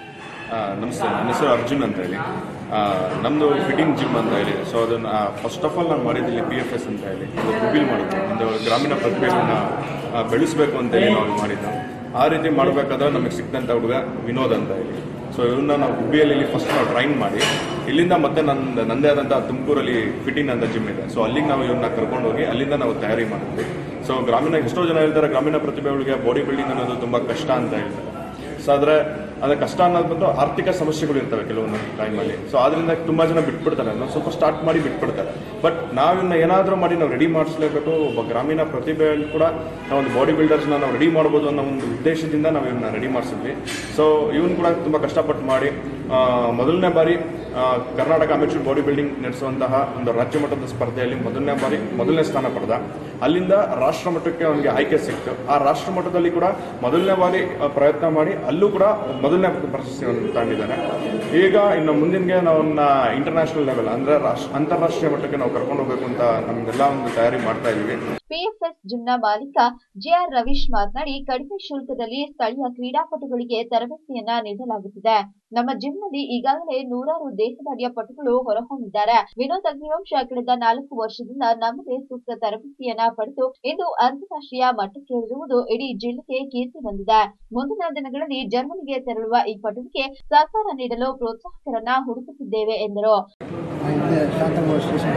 ಆ, ನಮಸ್ತೆ ನನ್ನ ಹೆಸರು ಅರ್ಜುನ್ ಅಂತ ಹೇಳಿ ಆ, ನಮ್ಮದು ಫಿಟ್ಟಿಂಗ್ ಜಿಮ್ ಅಂತ ಹೇಳಿ ಸೊ ಅದನ್ನು ಫಸ್ಟ್ ಆಫ್ ಆಲ್ ನಾನು ಮಾಡಿದ್ದಲ್ಲಿ ಪಿ ಎಫ್ ಎಸ್ ಅಂತ ಹೇಳಿ ಒಂದು ಗುಬ್ಬಿಲ್ ಮಾಡಿದ್ದು ಒಂದು ಗ್ರಾಮೀಣ ಪ್ರತಿಭೆಗಳನ್ನ ಆ, ಬೆಳೆಸಬೇಕು ಅಂತ ಹೇಳಿ ನಾವು ಮಾಡಿದ್ದು ಆ ರೀತಿ ಮಾಡಬೇಕಾದ್ರೆ ನಮಗೆ ಸಿಕ್ಕಿದಂಥ ಹುಡುಗ ವಿನೋದ್ ಅಂತ ಹೇಳಿ ಸೊ ಇವನ್ನ ನಾವು ಗುಬ್ಬಿಯಲ್ಲಿ ಫಸ್ಟ್ ನಾವು ಟ್ರೈನ್ ಮಾಡಿ ಇಲ್ಲಿಂದ ಮತ್ತೆ ನನ್ನ ನನ್ನದೇ ಆದಂಥ ತುಮಕೂರಲ್ಲಿ ಫಿಟ್ಟಿಂಗ್ ಅಂತ ಜಿಮ್ ಇದೆ ಸೊ ಅಲ್ಲಿಗೆ ನಾವು ಇವನ್ನ ಕರ್ಕೊಂಡು ಹೋಗಿ ಅಲ್ಲಿಂದ ನಾವು ತಯಾರಿ ಮಾಡಿದ್ವಿ ಸೊ ಗ್ರಾಮೀಣ ಎಷ್ಟೋ ಜನ ಹೇಳ್ತಾರೆ ಗ್ರಾಮೀಣ ಪ್ರತಿಭೆಗಳಿಗೆ ಬಾಡಿ ಬಿಲ್ಡಿಂಗ್ ಅನ್ನೋದು ತುಂಬ ಕಷ್ಟ ಅಂತ ಹೇಳ್ತಾರೆ ಸೊ ಆದರೆ ಅದೇ ಕಷ್ಟ ಅನ್ನೋದು ಬಂದು ಆರ್ಥಿಕ ಸಮಸ್ಯೆಗಳು ಇರ್ತವೆ ಕೆಲವೊಂದು ಟೈಮಲ್ಲಿ ಸೊ ಅದರಿಂದ ತುಂಬ ಜನ ಬಿಟ್ಬಿಡ್ತಾರೆ ನಾವು ಸ್ವಲ್ಪ ಸ್ಟಾರ್ಟ್ ಮಾಡಿ ಬಿಟ್ಬಿಡ್ತಾರೆ ಬಟ್ ನಾವಿನ್ನ ಏನಾದರೂ ಮಾಡಿ ನಾವು ರೆಡಿ ಮಾಡಿಸ್ಲೇಬೇಕು ಒಬ್ಬ ಗ್ರಾಮೀಣ ಪ್ರತಿಭೆಯಲ್ಲಿ ಕೂಡ ನಾವು ಒಂದು ಬಾಡಿ ಬಿಲ್ಡರ್ಸ್ನ ನಾವು ರೆಡಿ ಮಾಡ್ಬೋದು ಅನ್ನೋ ಒಂದು ಉದ್ದೇಶದಿಂದ ನಾವು ಇವನ್ನ ರೆಡಿ ಮಾಡಿಸಿದ್ವಿ ಸೊ ಇವನು ಕೂಡ ತುಂಬ ಕಷ್ಟಪಟ್ಟು ಮಾಡಿ ಆ, ಮೊದಲನೇ ಬಾರಿ ಆ, ಕರ್ನಾಟಕ ಅಮೆಚೂರ್ ಬಾಡಿ ಬಿಲ್ಡಿಂಗ್ ನಡೆಸುವಂತಹ ಒಂದು ರಾಜ್ಯ ಮಟ್ಟದ ಸ್ಪರ್ಧೆಯಲ್ಲಿ ಮೊದಲನೇ ಬಾರಿ ಮೊದಲನೇ ಸ್ಥಾನ ಪಡೆದ ಅಲ್ಲಿಂದ ರಾಷ್ಟ್ರ ಮಟ್ಟಕ್ಕೆ ಅವನಿಗೆ ಆಯ್ಕೆ ಸಿಕ್ತು ಆ ರಾಷ್ಟ್ರ ಮಟ್ಟದಲ್ಲಿ ಕೂಡ ಮೊದಲನೇ ಬಾರಿ ಆ, ಪ್ರಯತ್ನ ಮಾಡಿ ಅಲ್ಲೂ ಕೂಡ ಮೊದಲನೇ ಪ್ರಶಸ್ತಿಯನ್ನು ತಗೊಂಡಿದ್ದಾನೆ ಈಗ ಇನ್ನು ಮುಂದಿನ ನಾವನ್ನ ಇಂಟರ್ನ್ಯಾಷನಲ್ ಲೆವೆಲ್ ಅಂದ್ರೆ ರಾಷ್ಟ್ರ ಅಂತಾರಾಷ್ಟ್ರೀಯ ಮಟ್ಟಕ್ಕೆ ನಾವು ಕರ್ಕೊಂಡು ಹೋಗ್ಬೇಕು ಅಂತ ನಮ್ದೆಲ್ಲ ಒಂದು ತಯಾರಿ ಮಾಡ್ತಾ ಇದೀವಿ ಪಿಎಫ್ಎಸ್ ಜಿಮ್ನ ಮಾಲೀಕ ಜೆಆರ್ ರವೀಶ್ ಮಾತನಾಡಿ ಕಡಿಮೆ ಶುಲ್ಕದಲ್ಲಿ ಸ್ಥಳೀಯ ಕ್ರೀಡಾಪಟುಗಳಿಗೆ ತರಬೇತಿಯನ್ನ ನೀಡಲಾಗುತ್ತಿದೆ ನಮ್ಮ ಜಿಮ್ನಲ್ಲಿ ಈಗಾಗಲೇ ನೂರಾರು ದೇಹದಾಡಿಯ ಪಟುಗಳು ಹೊರಹೊಮ್ಮಿದ್ದಾರೆ ವಿನೋದ್ ಅಗ್ನಿವಂಶ ಕಳೆದ ನಾಲ್ಕು ವರ್ಷದಿಂದ ನಮ್ಮದೇ ಸೂಕ್ತ ತರಬೇತಿಯನ್ನ ಪಡೆದು ಇಂದು ಅಂತಾರಾಷ್ಟ್ರೀಯ ಮಟ್ಟಕ್ಕೆ ಇರುವುದು ಇಡೀ ಜಿಲ್ಲೆಗೆ ಕೀರ್ತಿ ಬಂದಿದೆ ಮುಂದಿನ ದಿನಗಳಲ್ಲಿ ಜರ್ಮನಿಗೆ ತೆರಳುವ ಈ ಪಟುವಿಗೆ ಸಹಕಾರ ನೀಡಲು ಪ್ರೋತ್ಸಾಹಕರನ್ನ ಹುಡುಕುತ್ತಿದ್ದೇವೆ ಎಂದರು ಇಲ್ಲೇ ಶಾಂತಗೌಡ ಸ್ಟೇಷನ್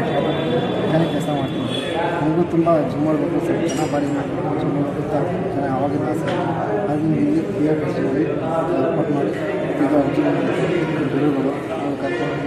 ಮನೆ ಕೆಲಸ ಮಾಡ್ತೀನಿ ನನಗೂ ತುಂಬ ಜಿಮ್ ಮಾಡಬೇಕು ಸರ್ ಚೆನ್ನಾಗಿ ಬಾಡಿ ಮಾಡಬೇಕು ಜಿಮ್ ಮಾಡಬೇಕು ಚೆನ್ನಾಗಿ ಅವಾಗಿಂದ ಆಸೆ ಅದರಿಂದ ಇಲ್ಲಿ ಪಿ ಎಫ್ ಎಸ್ ಮಾಡಿ ಸಪೋರ್ಟ್ ಮಾಡಿ ಈಗ ಜಿಮ್ ಗುರುಗಳು ಅವ್ರು ಕರ್ಕೊಂಡು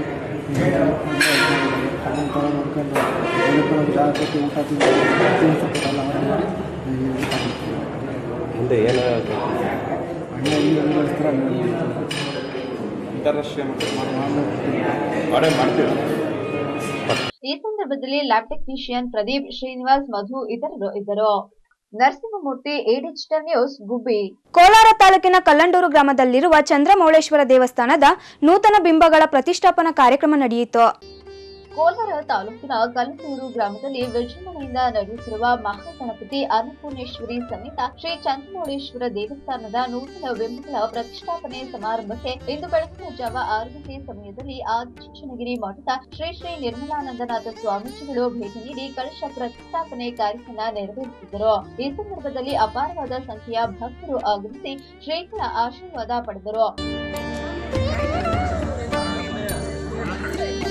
ಅದನ್ನು ಥರ ನೋಡ್ಕೊಂಡು ಅದಕ್ಕೆ ಒಂದು ಜಾಗೃತಿ ಊಟ ತಿಂದು ತಿಂದು ಸಪೋರ್ಟ್ ಎಲ್ಲ ಮಾಡಿ ಮಾಡಿ ಇಲ್ಲಿ ತಗೊಂಡ್ತೀವಿ. ಮುಂದೆ ಏನು ಅಣ್ಣ ಇಲ್ಲಿ ಎಲ್ಲಿ ಬೆಳೆಸ್ತಾರೆ ಅಲ್ಲಿ ಅಂತಾರಾಷ್ಟ್ರೀಯ ಮಟ್ಟಕ್ಕೆ ಮಾಡೇ ಮಾಡ್ತೀವಿ ಈ ಸಂದರ್ಭದಲ್ಲಿ ಲ್ಯಾಬ್ ಟೆಕ್ನಿಷಿಯನ್ ಪ್ರದೀಪ್ ಶ್ರೀನಿವಾಸ್ ಮಧು ಇತರರು ಇದ್ದರು Narasimhamurthy a digital news Gubbi Kolar ತಾಲೂಕಿನ ಕಲ್ಲಂಡೂರು ಗ್ರಾಮದಲ್ಲಿರುವ ಚಂದ್ರಮೌಳೇಶ್ವರ ದೇವಸ್ಥಾನದ ನೂತನ ಬಿಂಬಗಳ ಪ್ರತಿಷ್ಠಾಪನಾ ಕಾರ್ಯಕ್ರಮ ನಡೆಯಿತು ಕೋಲಾರ ತಾಲೂಕಿನ ಕಲ್ಲೂರು ಗ್ರಾಮದಲ್ಲಿ ವಿಜೃಂಭಣೆಯಿಂದ ನಡೆಯುತ್ತಿರುವ ಮಹಾಗಣಪತಿ ಅನ್ನಪೂರ್ಣೇಶ್ವರಿ ಸಮೇತ ಶ್ರೀ ಚಂದ್ರಮೌಳೇಶ್ವರ ದೇವಸ್ಥಾನದ ನೂತನ ಬಿಂಬಗಳ ಪ್ರತಿಷ್ಠಾಪನೆ ಸಮಾರಂಭಕ್ಕೆ ಇಂದು ಬೆಳಗಿನ ಜಾವ ಆರು ಗಂಟೆ ಸಮಯದಲ್ಲಿ ಆದಿಚುಂಚನಗಿರಿ ಮಠದ ಶ್ರೀ ಶ್ರೀ ನಿರ್ಮಲಾನಂದನಾಥ ಸ್ವಾಮೀಜಿಗಳು ಭೇಟಿ ನೀಡಿ ಕಳಶ ಪ್ರತಿಷ್ಠಾಪನೆ ಕಾರ್ಯಕ್ರಮ ನೆರವೇರಿಸಿದರು ಈ ಸಂದರ್ಭದಲ್ಲಿ ಅಪಾರವಾದ ಸಂಖ್ಯೆಯ ಭಕ್ತರು ಆಗಮಿಸಿ ಶ್ರೀಗಳ ಆಶೀರ್ವಾದ ಪಡೆದರು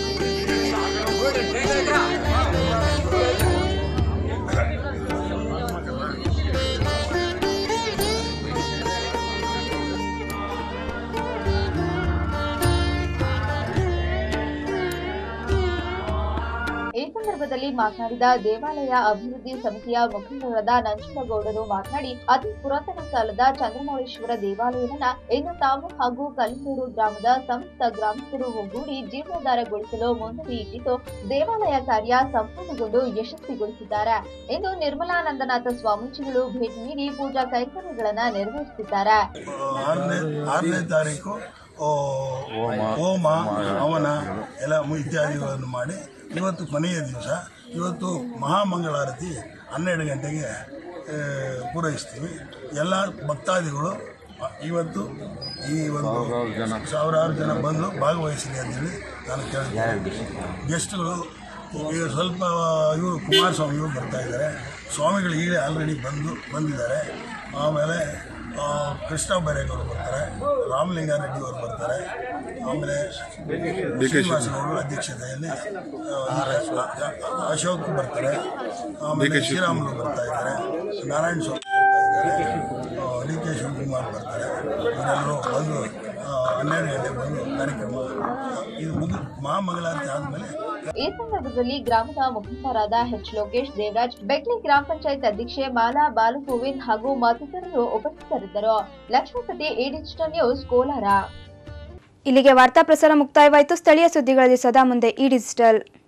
ಈ ಸಂದರ್ಭದಲ್ಲಿ ಮಾತನಾಡಿದ ದೇವಾಲಯ ಅಭಿವೃದ್ಧಿ ಸಮಿತಿಯ ಮುಖಂಡರಾದ ನಂಜನಗೌಡರು ಮಾತನಾಡಿ ಅತಿ ಪುರಾತನ ಕಾಲದ ಚಂದ್ರಮೌಳೇಶ್ವರ ದೇವಾಲಯವನ್ನ ಇನ್ನು ತಾವು ಹಾಗೂ ಕಲಿಂಗೂರು ಗ್ರಾಮದ ಸಮಸ್ತ ಗ್ರಾಮಸ್ಥರು ಒಗ್ಗೂಡಿ ಜೀರ್ಣೋದ್ಧಾರಗೊಳಿಸಲು ಮುನ್ನಡೆ ಇಟ್ಟಿದ್ದು ದೇವಾಲಯ ಕಾರ್ಯ ಸಂಪೂರ್ಣಗೊಂಡು ಯಶಸ್ವಿಗೊಳಿಸಿದ್ದಾರೆ ಇಂದು ನಿರ್ಮಲಾನಂದನಾಥ ಸ್ವಾಮೀಜಿಗಳು ಭೇಟಿ ನೀಡಿ ಪೂಜಾ ಕೈಂಕರ್ಯಗಳನ್ನ ನೆರವೇರಿಸಿದ್ದಾರೆ ಆರನೇ ಆರನೇ ತಾರೀಕು ಓ, ಹೋಮ ಹವನ ಎಲ್ಲ ಮು- ಇತ್ಯಾದಿಗಳನ್ನು ಮಾಡಿ ಇವತ್ತು ಕೊನೆಯ ದಿವಸ ಇವತ್ತು ಮಹಾಮಂಗಳಾರತಿ ಹನ್ನೆರಡು ಗಂಟೆಗೆ ಆ, ಪೂರೈಸ್ತೀವಿ ಎಲ್ಲ ಭಕ್ತಾದಿಗಳು ಅ, ಇವತ್ತು ಈ ಒಂದು ಸಾವಿರಾರು ಜನ ಬಂದು ಭಾಗವಹಿಸಲಿ ಅಂತೇಳಿ ನಾನು ಕೇಳ್ತೀನಿ ಗೆಸ್ಟ್ಗಳು ಈಗ ಸ್ವಲ್ಪ ಇವರು ಕುಮಾರಸ್ವಾಮಿ ಇವರು ಬರ್ತಾ ಇದ್ದಾರೆ ಸ್ವಾಮಿಗಳು ಈಗಲೇ ಆಲ್ರೆಡಿ ಬಂದು ಬಂದಿದ್ದಾರೆ ಆಮೇಲೆ ಆ, ಕೃಷ್ಣ ಬೈರೇಗೌಡರು ಬರ್ತಾರೆ ರಾಮಲಿಂಗಾರೆಡ್ಡಿ ಅವರು ಬರ್ತಾರೆ ಆಮೇಲೆ ಶ್ರೀನಿವಾಸನವರು ಅಧ್ಯಕ್ಷತೆಯಲ್ಲಿ ಆ, ಅಶೋಕ್ ಬರ್ತಾರೆ ಆಮೇಲೆ ಶ್ರೀರಾಮುಲು ಬರ್ತಾ ಇದ್ದಾರೆ ನಾರಾಯಣ ಸ್ವಾಮಿ ಬರ್ತಾ ಇದ್ದಾರೆ ಡಿ ಕೆ ಶಿವಕುಮಾರ್ ಬರ್ತಾರೆ ಇವರೆಲ್ಲರೂ ಬಂದು ಆ, ಹನ್ನೆರಡು ಗಂಟೆಗೆ ಬಂದು ಕಾರ್ಯಕ್ರಮ ಇದು ಮುಗಿ ಮಹಾಮಂಗಳಾರತಿ ಆದಮೇಲೆ ಈ ಸಂದರ್ಭದಲ್ಲಿ ಗ್ರಾಮದ ಮುಖಂಡರಾದ ಎಚ್ ಲೋಕೇಶ್ ದೇವರಾಜ್ ಬೆಕ್ಲಿ ಗ್ರಾಮ ಪಂಚಾಯತ್ ಅಧ್ಯಕ್ಷೆ ಮಾಲಾ ಬಾಲು ಗೋವಿಂದ್ ಹಾಗೂ ಮತ್ತಿತರರು ಉಪಸ್ಥಿತರಿದ್ದರು Lakshmipathi a digital news Kolar ಇಲ್ಲಿಗೆ ವಾರ್ತಾ ಪ್ರಸಾರ ಮುಕ್ತಾಯವಾಯಿತು ಸ್ಥಳೀಯ ಸುದ್ದಿಗಳಲ್ಲಿ ಸದಾ ಮುಂದೆ ಈ ಡಿಜಿಟಲ್